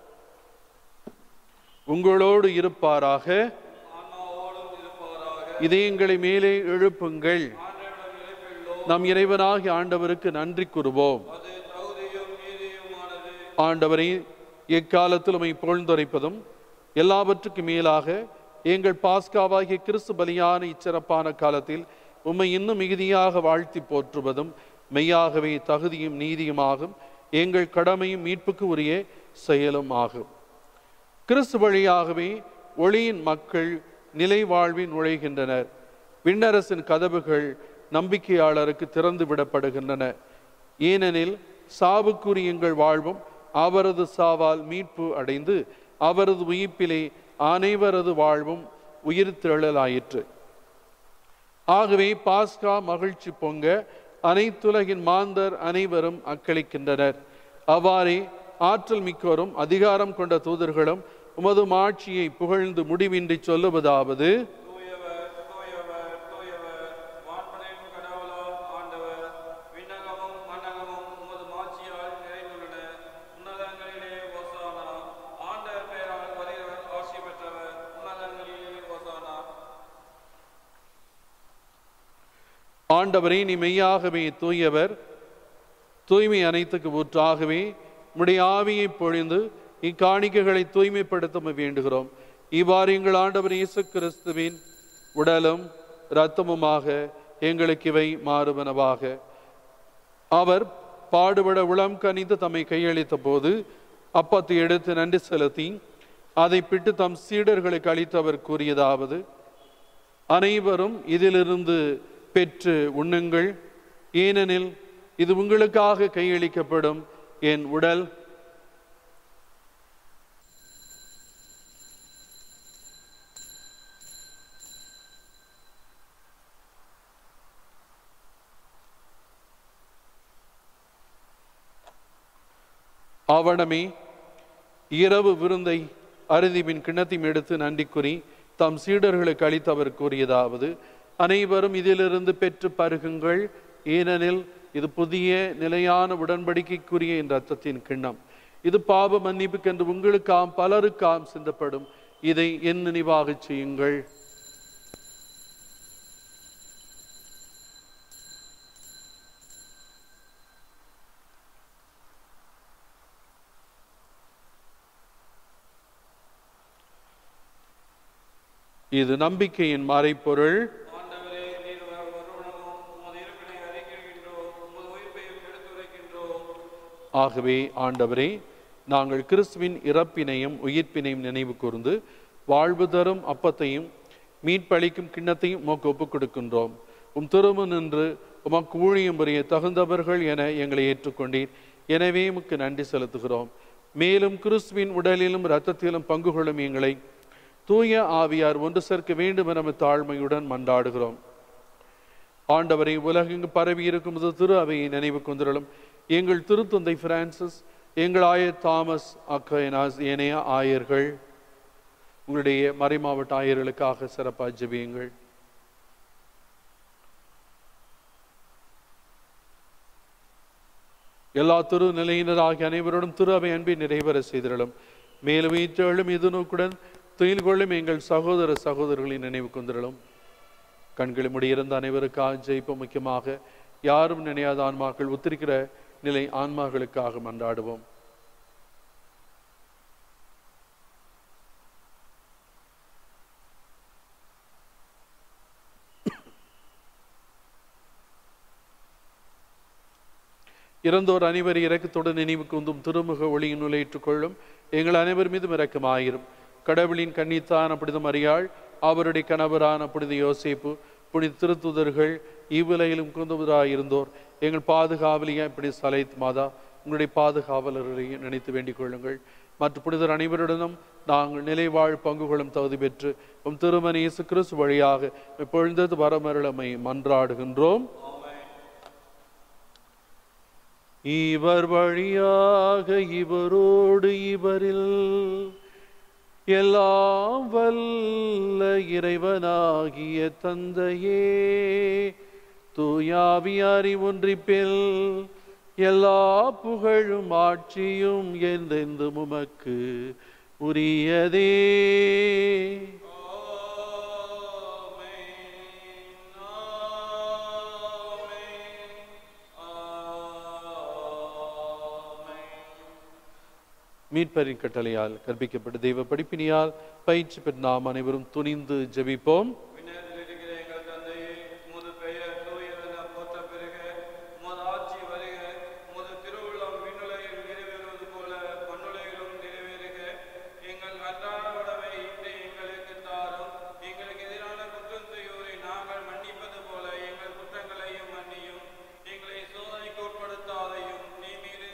உங்களோடு இருப்பாராக ஆன்மாவோடும் இருப்பவராக இதயங்களை மேலே எழுப்புங்கள் நம் இறைவனாகிய ஆண்டவருக்கு நன்றி கூறுவோம் அது தகுதியும் நீதியுமானது ஆண்டவரை எக்காலத்தில் உம்மை புகழ்ந்துரைப்பதும் எல்லாவற்றுக்கும் மேலாக எங்கள் பாஸ்காவாகிய கிறிஸ்து பலியான இச்சிறப்பான காலத்தில் உம்மை இன்னும் மிகுதியாக வாழ்த்தி போற்றுவதும் மெய்யாகவே தகுதியும் நீதியுமாகும் எங்கள் கடமையும் மீட்புக்கு உரிய செயலும் ஆகும் கிறிஸ்து வழியாகவே ஒளியின் மக்கள் நிலை வாழ்வில் நுழைகின்றனர் விண்ணரசின் கதவுகள் நம்பிக்கையாளருக்கு திறந்து விடப்படுகின்றன ஏனெனில் சாவுக்குரிய எங்கள் வாழ்வும் அவரது சாவால் மீட்பு அடைந்து அவரது உயிர்ப்பிலே அனைவரது வாழ்வும் உயிர் திரளலாயிற்று ஆகவே பாஸ்கா மகிழ்ச்சி பொங்க அனைத்துலகின் மாந்தர் அனைவரும் அக்களிக்கின்றனர் அவ்வாறே ஆற்றல் மிக்கோரும் அதிகாரம் கொண்ட தூதர்களும் உமது மாட்சியை புகழ்ந்து முடிவின்றி சொல்லுவதாவது தூயவர் தூயவர் தூயவர் வான்படையும் கடவுளாம் ஆண்டவர் விண்ணகமும் மன்னகமும் உமது மாட்சியால் நிறைந்துள்ளன உன்னதங்களிலே ஓசானா ஆண்டவர் பெயரால் வருகிறவர் ஆட்சி பெற்றவர் உன்னதங்களிலே ஓசானா ஆண்டவரே நீ மெய்யாகவே தூயவர் தூய்மை அனைத்துக்கு ஊற்றாகவே உம்முடைய ஆவியை பொழிந்து இக்காணிக்கைகளை தூய்மைப்படுத்த வேண்டுகிறோம் இவ்வாறு எங்கள் ஆண்டவர் இயேசு கிறிஸ்துவின் உடலும் இரத்தமுமாக எங்களுக்கு இவை மாறுவனவாக அவர் பாடுபட உளம் கனிந்து தம்மை கையளித்த போது அப்பத்தை எடுத்து நன்றி செலுத்தி அதை பிட்டு தம் சீடர்களுக்கு அளித்து அவர் கூறியதாவது அனைவரும் இதிலிருந்து பெற்று உண்ணுங்கள் ஏனெனில் இது உங்களுக்காக கையளிக்கப்படும் என் உடல் அவனமே இரவு விருந்தை அருதிபின் கிண்ணத்தையும் எடுத்து நன்றி கூறி தம் சீடர்களுக்கு அளித்து அவர் கூறியதாவது அனைவரும் இதிலிருந்து பெற்று பருகுங்கள் ஏனெனில் இது புதிய நிலையான உடன்படிக்கைக்குரிய என் ரத்தத்தின் கிண்ணம் இது பாவ மன்னிப்புக்கென்று உங்களுக்காம் பலருக்காம் சிந்தப்படும் இதை என் நினைவாகச் செய்யுங்கள் இது நம்பிக்கையின் மறைப்பொருள் ஆண்டவரே நீர் வருவனவும் உமது இருப்பினை அறிக்கின்றோம் உமது உயிர்ப்பையும் எடுத்துரைக்கின்றோம் ஆகவே ஆண்டவரே நாங்கள் கிறிஸ்துவின் இறப்பினையும் உயிர்ப்பினையும் நினைவு கூர்ந்து வாழ்வு தரும் அப்பத்தையும் மீட்பளிக்கும் கிண்ணத்தையும் உமக்கு ஒப்புக் கொடுக்கின்றோம் உம் திரும்ப நின்று உமக்கு ஊழியம் புரிய தகுந்தவர்கள் என எங்களை ஏற்றுக்கொண்டீர் எனவே உமக்கு நன்றி செலுத்துகிறோம் மேலும் கிறிஸ்துவின் உடலிலும் இரத்தத்திலும் பங்கு கொள்ளும் எங்களை தூய ஆவியார் ஒன்று சேர்க்க வேண்டும் என தாழ்மையுடன் மன்றாடுகிறோம் ஆண்டவரை உலகெங்கு பரவி இருக்கும் இது திரு அவையை நினைவு கொண்டிருளும் எங்கள் திருத்தந்தை பிரான்சிஸ் எங்கள் ஆயர் தாமஸ் அக்கைனாஸ் ஏனைய ஆயர்கள் உங்களுடைய மறைமாவட்ட ஆயர்களுக்காக சிறப்பாக ஜெபியுங்கள் எல்லா திரு நிலையினராகிய அனைவரோடும் திரு அவை அன்பை நிறைவேற செய்திருளும் மேலும் ஈற்றலும் இது நோக்குடன் துயில் கொள்ளும் எங்கள் சகோதர சகோதரர்களின் நினைவு கொண்டிருளும் கண்களை முடியிருந்த அனைவருக்காக ஜெயிப்போம் முக்கியமாக யாரும் நினையாத ஆன்மாக்கள் ஒத்திருக்கிற நிலை ஆன்மாக்களுக்காக மன்றாடுவோம் இறந்தோர் அனைவர் இறக்கத்துடன் நினைவு கூந்தும் திருமுக ஒளியின் நுழையிட்டுக் கொள்ளும் எங்கள் அனைவர் மீதும் இரக்கமாயிரும் கடவுளின் கன்னித்தான் புனித மரியாள் அவருடைய கணவரான புனித யோசேப்பு புனித திருத்துதர்கள் இவ்வுலகிலும் குந்தவராயிருந்தோர் எங்கள் பாதுகாவலியா இப்படி சலைத் மாதா உங்களுடைய பாதுகாவலர்களையும் நினைத்து வேண்டிக் கொள்ளுங்கள் மற்ற புனிதர் அனைவருடனும் நாங்கள் நிலைவாழ் பங்குகளும் தகுதி பெற்று உம் திருமணி இயேசு கிறிஸ்து வழியாக இப்பொழுது வரமருளமை மன்றாடுகின்றோம் இவர் வழியாக இவரோடு இவரில் எல்லாம் வல்ல இறைவனாகிய தந்தையே தூயாவியாரி ஒன்றிப்பில் எல்லா புகழும் ஆட்சியும் என்றென்றும் உமக்கு உரியதே மீட்பரின் கட்டளையால் கற்பிக்கப்பட்ட தெய்வ படிப்பினியால் பயிற்சி பெற்ற நாம் அனைவரும் துணிந்து ஜெபிப்போம் விண்ணகத்தில் இருக்கிற எங்கள் தந்தையே உமது பெயர் தூயதென போற்ற பெருக உமது ஆட்சி வருக உமது திருவுள்ளம் விண்ணுலகில் நிறைவேறுவது போல மண்ணுலகிலும் நிறைவேறுக எங்கள் அன்றாட உணவை இன்று எங்களுக்கு தாரும் எங்களுக்கு எதிரான குற்றம் செய்வோரை நாங்கள் மன்னிப்பது போல எங்கள் குற்றங்களையும் மன்னியும் எங்களை சோதனைக்கு உட்படுத்தாதையும் நீ மீது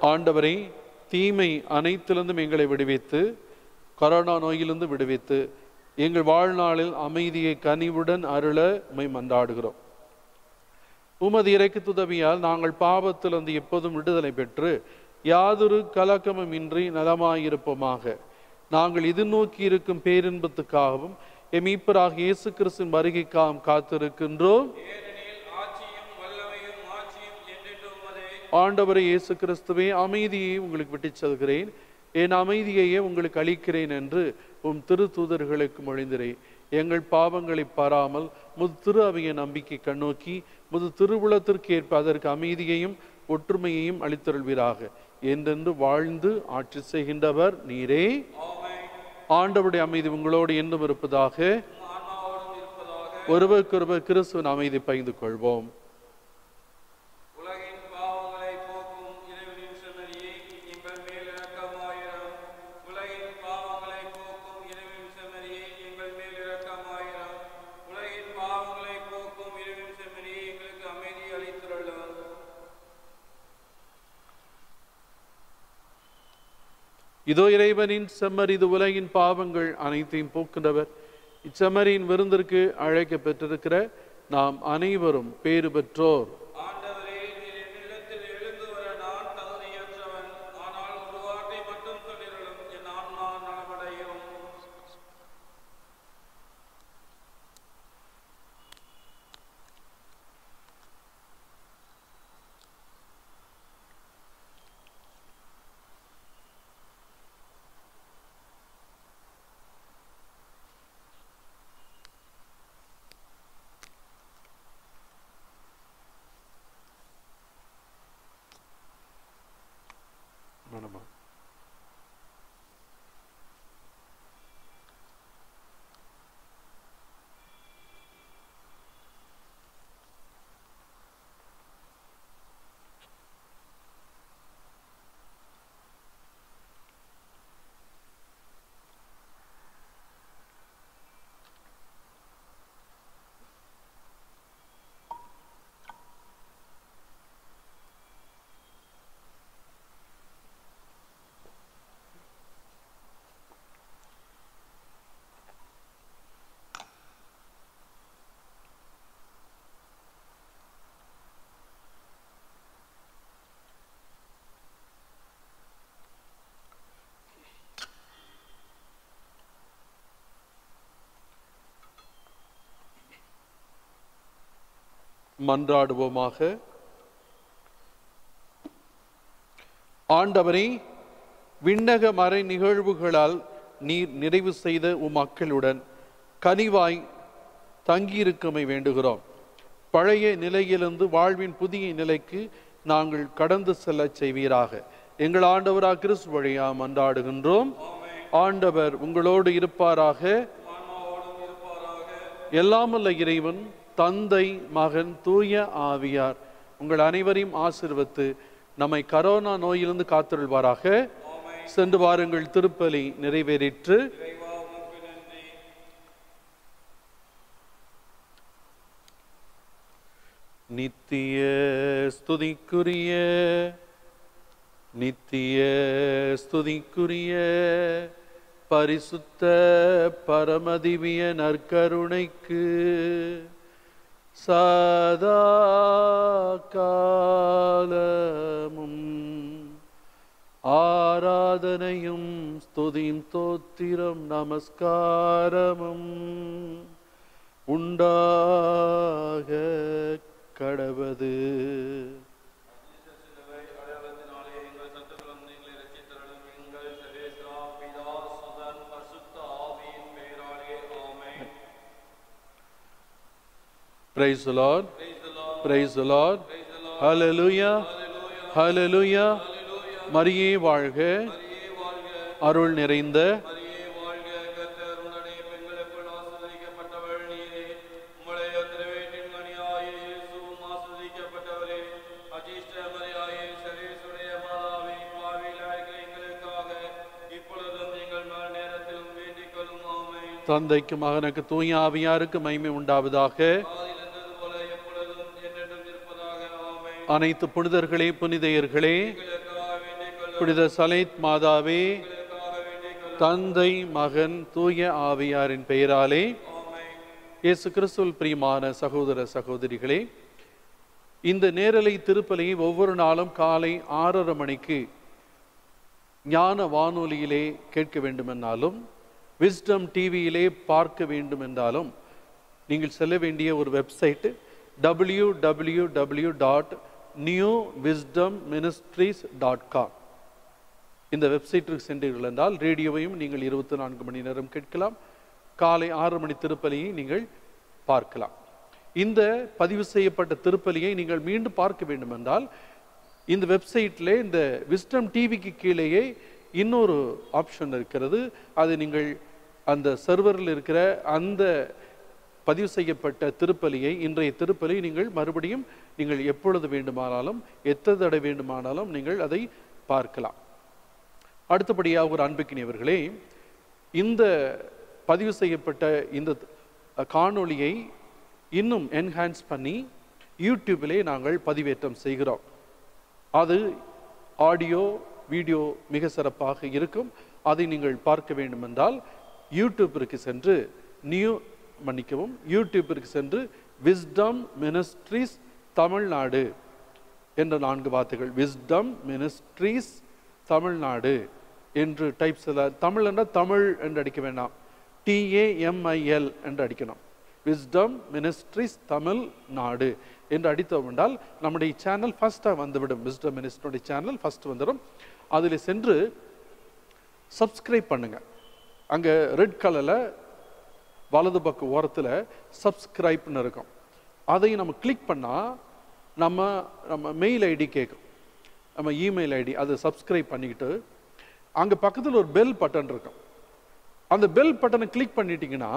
ஆண்டவரை தீமை அனைத்திலிருந்தும் எங்களை விடுவித்து கொரோனா நோயிலிருந்து விடுவித்து எங்கள் வாழ்நாளில் அமைதியை கனிவுடன் அருள உம்மை மன்றாடுகிறோம் உமது இறைக்குத்துதவியால் நாங்கள் பாவத்திலிருந்து எப்போதும் விடுதலை பெற்று யாதொரு கலக்கமும் இன்றி நலமாயிருப்போமாக நாங்கள் இது நோக்கி இருக்கும் பேரின்பத்துக்காகவும் எமீப்பராக இயேசு கிறிஸ்துவின் வருகைக்காகவும் காத்திருக்கின்றோம் ஏனெனில் ஆட்சியும் வல்லமையும் ஆட்சியும் என்றென்றும் உமதே ஆண்டவரே இயேசு கிறிஸ்துவே அமைதியை உங்களுக்கு விட்டுச் செல்கிறேன் என் அமைதியையே உங்களுக்கு அளிக்கிறேன் என்று உம் திரு தூதர்களுக்கு மொழிந்திரேன் எங்கள் பாவங்களை பாராமல் முது திரு அவைய நம்பிக்கை கண்ணோக்கி முது திருவுளத்திற்கு ஏற்ப அதற்கு அமைதியையும் ஒற்றுமையையும் அளித்தருள்வீராக என்றென்று வாழ்ந்து ஆட்சி செய்கின்றவர் நீரே ஆமென் ஆண்டவருடைய அமைதி உங்களோடு என்றும் இருப்பதாக உம் ஆன்மாவோடும் இருப்பதாக ஒருவருக்கொருவர் கிறிஸ்துவின் அமைதி பகிர்ந்து கொள்வோம் உலகின் பாவங்களை போக்கும் இறைவனின் செம்மறியே எங்கள் மேல் இரக்கமாயிரம் உலகின் பாவங்களை போக்கும் இறைவனின் செம்மறியே எங்கள் மேல் இரக்கமாயிரம் உலகின் பாவங்களை போக்கும் இறைவனின் செம்மறியே எங்களுக்கு அமைதி அளித்துள்ளோம் இதோ இறைவனின் செம்மறி இது உலகின் பாவங்கள் அனைத்தையும் போக்குகிறவர் இச்செம்மறியின் விருந்திற்கு அழைக்க பெற்றிருக்கிற நாம் அனைவரும் பேறு பெற்றோர் ஆண்டவரே நீர் என்னிடத்தில் எழுந்து வர நான் தகுதியற்றவன் ஆனால் ஒரு வார்த்தை மட்டும் சொல்லிருளும் என் ஆன்மா நலமடையும் மனமா மன்றாடுவோமாக ஆண்டவரே விண்ணக மறை நிகழ்வுகளால் நீர் நிறைவு செய்த உம் மக்களுடன் கனிவாய் தங்கியிருக்கமை வேண்டுகிறோம் பழைய நிலையிலிருந்து வாழ்வின் புதிய நிலைக்கு நாங்கள் கடந்து செல்லச் செய்வீராக எங்கள் ஆண்டவரா கிறிஸ்து வழியா மன்றாடுகின்றோம் ஆண்டவர் உங்களோடு இருப்பாராக ஆன்மாவோடும் இருப்பாராக எல்லாமல்ல இறைவன் தந்தை மகன் தூய ஆவியார் உங்கள் அனைவரையும் ஆசிர்வத்து நம்மை கரோனா நோயிலிருந்து காத்திருள்வாராக சென்று வாருங்கள் திருப்பலி நிறைவேறிற்று இறைவா உமக்கு நன்றி நித்திய ஸ்துதிக்குரிய நித்திய ஸ்துதிக்குரிய பரிசுத்த பரமதிவிய நற்கருணைக்கு சதா காலமும் ஆராதனையும் ஸ்துதியும் தோத்திரம் நமஸ்காரமும் உண்டாக கடவது சிலுவை அடையாளத்தினாலே எங்கள் சத்துக்களும் நீங்களை ரசித்தருளும் எங்கள் சர்வேஸ்வரா பிதா சுதன் பரிசுத்த ஆவியின் பெயராலே ஆமென் Praise the Lord. Praise the Lord. Praise the Lord. Praise the Lord. Hallelujah. Hallelujah. மரியே வாழ்க மரியே வாழ்க அருள் நிறைந்த மரியே வாழ்க கர்த்தர் உடனே பெண்களுக்குள் ஆசீர்வதிக்கப்பட்டவள் நீரே உம்முடைய திருவேற்றின் மணியாயே இயேசுவும் ஆசீர்வதிக்கப்பட்டவரே அஜிஷ்ட மரியாயே சரீசுடைய மாதாவே பாவியில் அழைக்கிற எங்களுக்காக இப்பொழுதும் எங்கள் மேல் நேரத்திலும் வேண்டிக் கொள்ளும் ஆமென் தந்தைக்கு மகனுக்கு தூய ஆவியாருக்கு மகிமை உண்டாவதாக ஆதியில் இருந்தது போல எப்பொழுதும் என்றென்றும் இருப்பதாக ஆமென் அனைத்து புனிதர்களே புனிதையர்களே எங்களுக்காக வேண்டிக் புனித சலைத் மாதாவே எங்களுக்காக வேண்டிக் கொள்ளும் தந்தை மகன் தூய ஆவியாரின் பெயராலே ஆமென். இயேசு கிறிஸ்துவில் பிரியமான சகோதர சகோதரிகளே இந்த நேரலை திருப்பலியை ஒவ்வொரு நாளும் காலை ஆறரை மணிக்கு ஞான வானொலியிலே கேட்க வேண்டுமென்றாலும் விஸ்டம் டிவியிலே பார்க்க வேண்டும் என்றாலும் நீங்கள் செல்ல வேண்டிய ஒரு website W W W dot new wisdom ministries dot com இந்த வெப்சைட்டிற்கு சென்றீர்கள் என்றால் ரேடியோவையும் நீங்கள் இருபத்தி நான்கு மணி நேரம் கேட்கலாம் காலை ஆறு மணி திருப்பலியை நீங்கள் பார்க்கலாம் இந்த பதிவு செய்யப்பட்ட திருப்பலியை நீங்கள் மீண்டும் பார்க்க வேண்டும் என்றால் இந்த வெப்சைட்டில் இந்த விஸ்டம் டிவிக்கு கீழேயே இன்னொரு ஆப்ஷன் இருக்கிறது அது நீங்கள் அந்த சர்வரில் இருக்கிற அந்த பதிவு செய்யப்பட்ட திருப்பலியை இன்றைய திருப்பலி நீங்கள் மறுபடியும் நீங்கள் எப்பொழுது வேண்டுமானாலும் எத்தனை தடவை வேண்டுமானாலும் நீங்கள் அதை பார்க்கலாம் அடுத்தபடியாக ஒரு அன்புக்கினியவர்களே இந்த பதிவு செய்யப்பட்ட இந்த காணொளியை இன்னும் என்ஹான்ஸ் பண்ணி யூடியூபிலே நாங்கள் பதிவேற்றம் செய்கிறோம் அது ஆடியோ வீடியோ மிக சிறப்பாக இருக்கும் அதை நீங்கள் பார்க்க வேண்டுமென்றால் யூடியூப்பிற்கு சென்று நியூ மன்னிக்கவும் யூடியூப்பிற்கு சென்று விஸ்டம் மினிஸ்ட்ரீஸ் தமிழ்நாடு என்ற நான்கு வார்த்தைகள் விஸ்டம் மினிஸ்ட்ரீஸ் தமிழ்நாடு என்று டைப் செய்த தமிழ் என்றால் தமிழ் என்று அடிக்க வேண்டாம் டிஏஎம்ஐஎல் என்று அடிக்கணும் விஸ்டம் மினிஸ்ட்ரிஸ் தமிழ் நாடு என்று அடித்தோம் என்றால் நம்முடைய சேனல் ஃபர்ஸ்ட்டாக வந்துவிடும் விஸ்டம் மினிஸ்ட்ரியுடைய சேனல் ஃபர்ஸ்ட் வந்துடும் அதில் சென்று சப்ஸ்கிரைப் பண்ணுங்க அங்கே ரெட் கலரில் வலது பக்க ஓரத்தில் சப்ஸ்கிரைப்னு இருக்கும் அதை நம்ம கிளிக் பண்ணால் நம்ம நம்ம மெயில் ஐடி கேட்கும் நம்ம இமெயில் ஐடி அதை சப்ஸ்கிரைப் பண்ணிக்கிட்டு அங்கே பக்கத்தில் ஒரு பெல் பட்டன் இருக்கும் அந்த பெல் பட்டனை கிளிக் பண்ணிட்டீங்கன்னா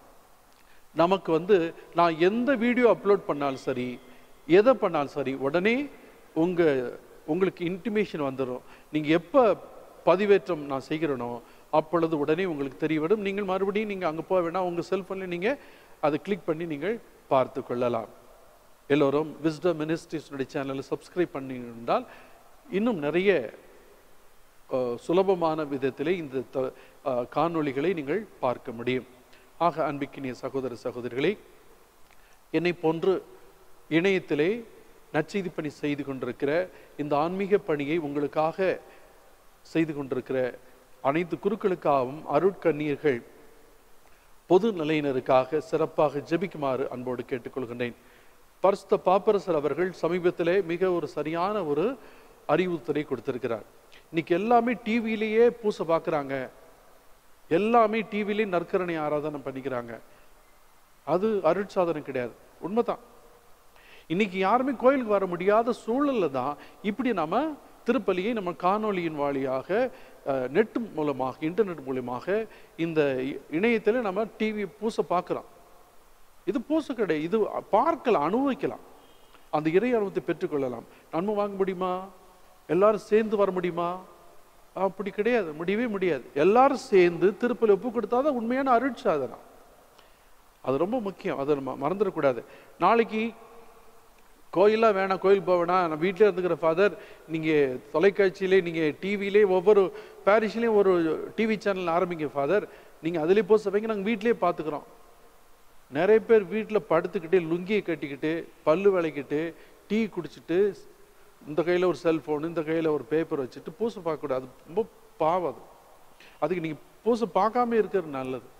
நமக்கு வந்து நான் எந்த வீடியோ அப்லோட் பண்ணாலும் சரி எதை பண்ணாலும் சரி உடனே உங்க உங்களுக்கு இன்டிமேஷன் வந்துடும் நீங்க எப்போ பதிவேற்றம் நான் செய்கிறேனோ அப்பொழுது உடனே உங்களுக்கு தெரியவிடும் நீங்கள் மறுபடியும் நீங்க அங்க போக வேண்டாம் உங்க செல்போன்ல நீங்க அதை கிளிக் பண்ணி நீங்கள் பார்த்து கொள்ளலாம் எல்லோரும் விஸ்டம் மினிஸ்ட்ரிஸுடைய சேனலை சப்ஸ்கிரைப் பண்ணியிருந்தால் இன்னும் நிறைய அஹ், சுலபமான விதத்திலே இந்த த- அஹ், காணொளிகளை நீங்கள் பார்க்க முடியும் ஆக அன்பிக்கினிய சகோதர சகோதரிகளே என்னை போன்று இணையத்திலே நற்செய்தி பணி செய்து கொண்டிருக்கிற இந்த ஆன்மீக பணியை உங்களுக்காக செய்து கொண்டிருக்கிற அனைத்து குருக்களுக்காகவும் அருட்கண்ணீர்கள் பொது நிலையினருக்காக சிறப்பாக ஜெபிக்குமாறு அன்போடு கேட்டுக்கொள்கின்றேன் பரிசுத்த பாப்பரசர் அவர்கள் சமீபத்திலே மிக ஒரு சரியான ஒரு அறிவுறுத்தலை கொடுத்திருக்கிறார் இன்னைக்கு எல்லாமே டிவியிலேயே பூசை பார்க்குறாங்க எல்லாமே டிவிலே நற்கரணை ஆராதனை பண்ணிக்கிறாங்க அது அருட்சாதனம் கிடையாது உண்மைதான் இன்னைக்கு யாருமே கோயிலுக்கு வர முடியாத சூழல்ல தான் இப்படி நம்ம திருப்பலியை நம்ம காணொளியின் வழியாக நெட் மூலமாக இன்டர்நெட் மூலமாக இந்த இ- இணையத்துல நம்ம டிவி பூசை பார்க்குறோம் இது பூசை கிடையாது இது பார்க்கலாம் அனுபவிக்கலாம் அந்த இறை அனுபவத்தை பெற்றுக்கொள்ளலாம் நன்மை வாங்க முடியுமா எல்லாரும் சேர்ந்து வர முடியுமா அப்படி கிடையாது முடியவே முடியாது எல்லாரும் சேர்ந்து திருப்பலி ஒப்பு கொடுத்தாதான் உண்மையான அருட்சாதனம் அது ரொம்ப முக்கியம் அதை நம்ம மறந்துடக்கூடாது நாளைக்கு கோயிலாம் வேணாம் கோயில் போக வேணாம் நான் வீட்டிலே இருந்துக்கிற ஃபாதர் நீங்கள் தொலைக்காட்சியிலே நீங்கள் டிவிலே ஒவ்வொரு பாரிஷ்லேயும் ஒரு டிவி சேனல் ஆரம்பிங்க ஃபாதர் நீங்கள் அதிலே போய் சபைங்க நாங்கள் வீட்டிலே பார்த்துக்குறோம் நிறைய பேர் வீட்டில் படுத்துக்கிட்டு லுங்கியை கட்டிக்கிட்டு பல்லு விளக்கிட்டு டீ குடிச்சிட்டு இந்த கையில் ஒரு செல்ஃபோன் இந்த கையில் ஒரு பேப்பர் வச்சுட்டு பூசை பார்க்கக்கூடாது அது ரொம்ப பாவம் அது அதுக்கு நீங்கள் பூசை பார்க்காம இருக்கிறது நல்லது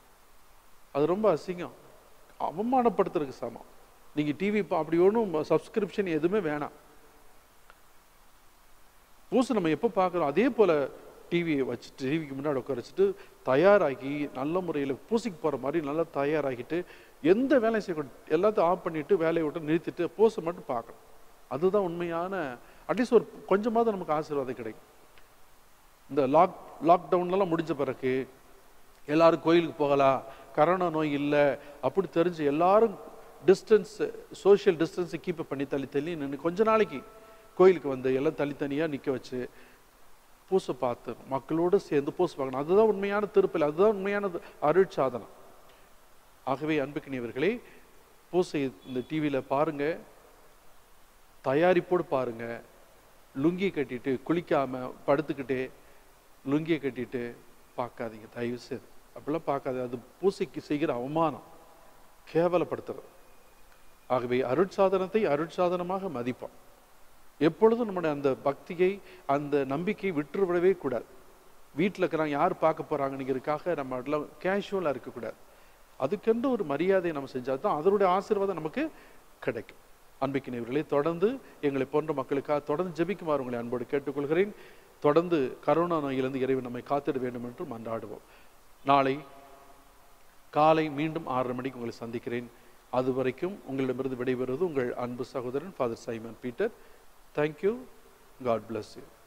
அது ரொம்ப அசிங்கம் அவமானப்படுத்துறதுக்கு சமம் நீங்கள் டிவி அப்படி ஒன்றும் சப்ஸ்கிரிப்ஷன் எதுவுமே வேணாம் பூசை நம்ம எப்போ பார்க்குறோம் அதே போல் டிவியை வச்சுட்டு டிவிக்கு முன்னாடி உட்கார வச்சுட்டு தயாராகி நல்ல முறையில் பூசிக்கு போகிற மாதிரி நல்லா தயாராகிட்டு எந்த வேலையும் செய்யக்கூடாது எல்லாத்தையும் ஆஃப் பண்ணிட்டு வேலையை விட்டு நிறுத்திட்டு பூசை மட்டும் பார்க்கணும் அதுதான் உண்மையான அட்லீஸ்ட் ஒரு கொஞ்சமாவது நமக்கு ஆசீர்வாதம் கிடைக்கும் இந்த லாக் லாக்டவுன்லாம் முடிஞ்ச பிறகு எல்லாரும் கோயிலுக்கு போகலாம் கரோனா நோய் இல்லை அப்படி தெரிஞ்சு எல்லாரும் டிஸ்டன்ஸ் சோஷியல் டிஸ்டன்ஸை கீப் பண்ணி தள்ளி தள்ளி நின்று கொஞ்ச நாளைக்கு கோயிலுக்கு வந்து எல்லாம் தனித்தனியாக நிற்க வச்சு பூசை பார்த்து மக்களோடு சேர்ந்து பூசை பார்க்கணும் அதுதான் உண்மையான திருப்பலி அதுதான் உண்மையான அருள் சாதனம் ஆகவே அன்புக்கினியவர்களே பூசை இந்த டிவியில் பாருங்க தயாரிப்போடு பாருங்க லுங்கி கட்டிட்டு குளிக்காம படுத்துக்கிட்டே லுங்கியை கட்டிட்டு பார்க்காதீங்க தயவு செய்து அப்படிலாம் பார்க்காது அது பூசைக்கு செய்கிற அவமானம் கேவலப்படுத்துறது ஆகவே அருட்சாதனத்தை அருட்சாதனமாக மதிப்போம் எப்பொழுதும் நம்முடைய அந்த பக்தியை அந்த நம்பிக்கையை விட்டுவிடவே கூடாது வீட்டில் இருக்கிறாங்க யார் பார்க்க போறாங்கங்கிறதுக்காக நம்ம எல்லாம் கேஷுவலாக இருக்கக்கூடாது அதுக்கென்று ஒரு மரியாதையை நம்ம செஞ்சால் தான் அதனுடைய ஆசீர்வாதம் நமக்கு கிடைக்கும் அன்பிக்கினவர்களே தொடர்ந்து எங்களை போன்ற மக்களுக்காக தொடர்ந்து ஜெபிக்குமாறு உங்களை அன்போடு கேட்டுக்கொள்கிறேன் தொடர்ந்து கரோனா நோயிலிருந்து இறைவன் நம்மை காத்திட வேண்டும் என்று மன்றாடுவோம் நாளை காலை மீண்டும் ஆறரை மணிக்கு உங்களை சந்திக்கிறேன் அது வரைக்கும் உங்களிடமிருந்து விடைபெறுவது உங்கள் அன்பு சகோதரன் father Simon Peter thank you God bless you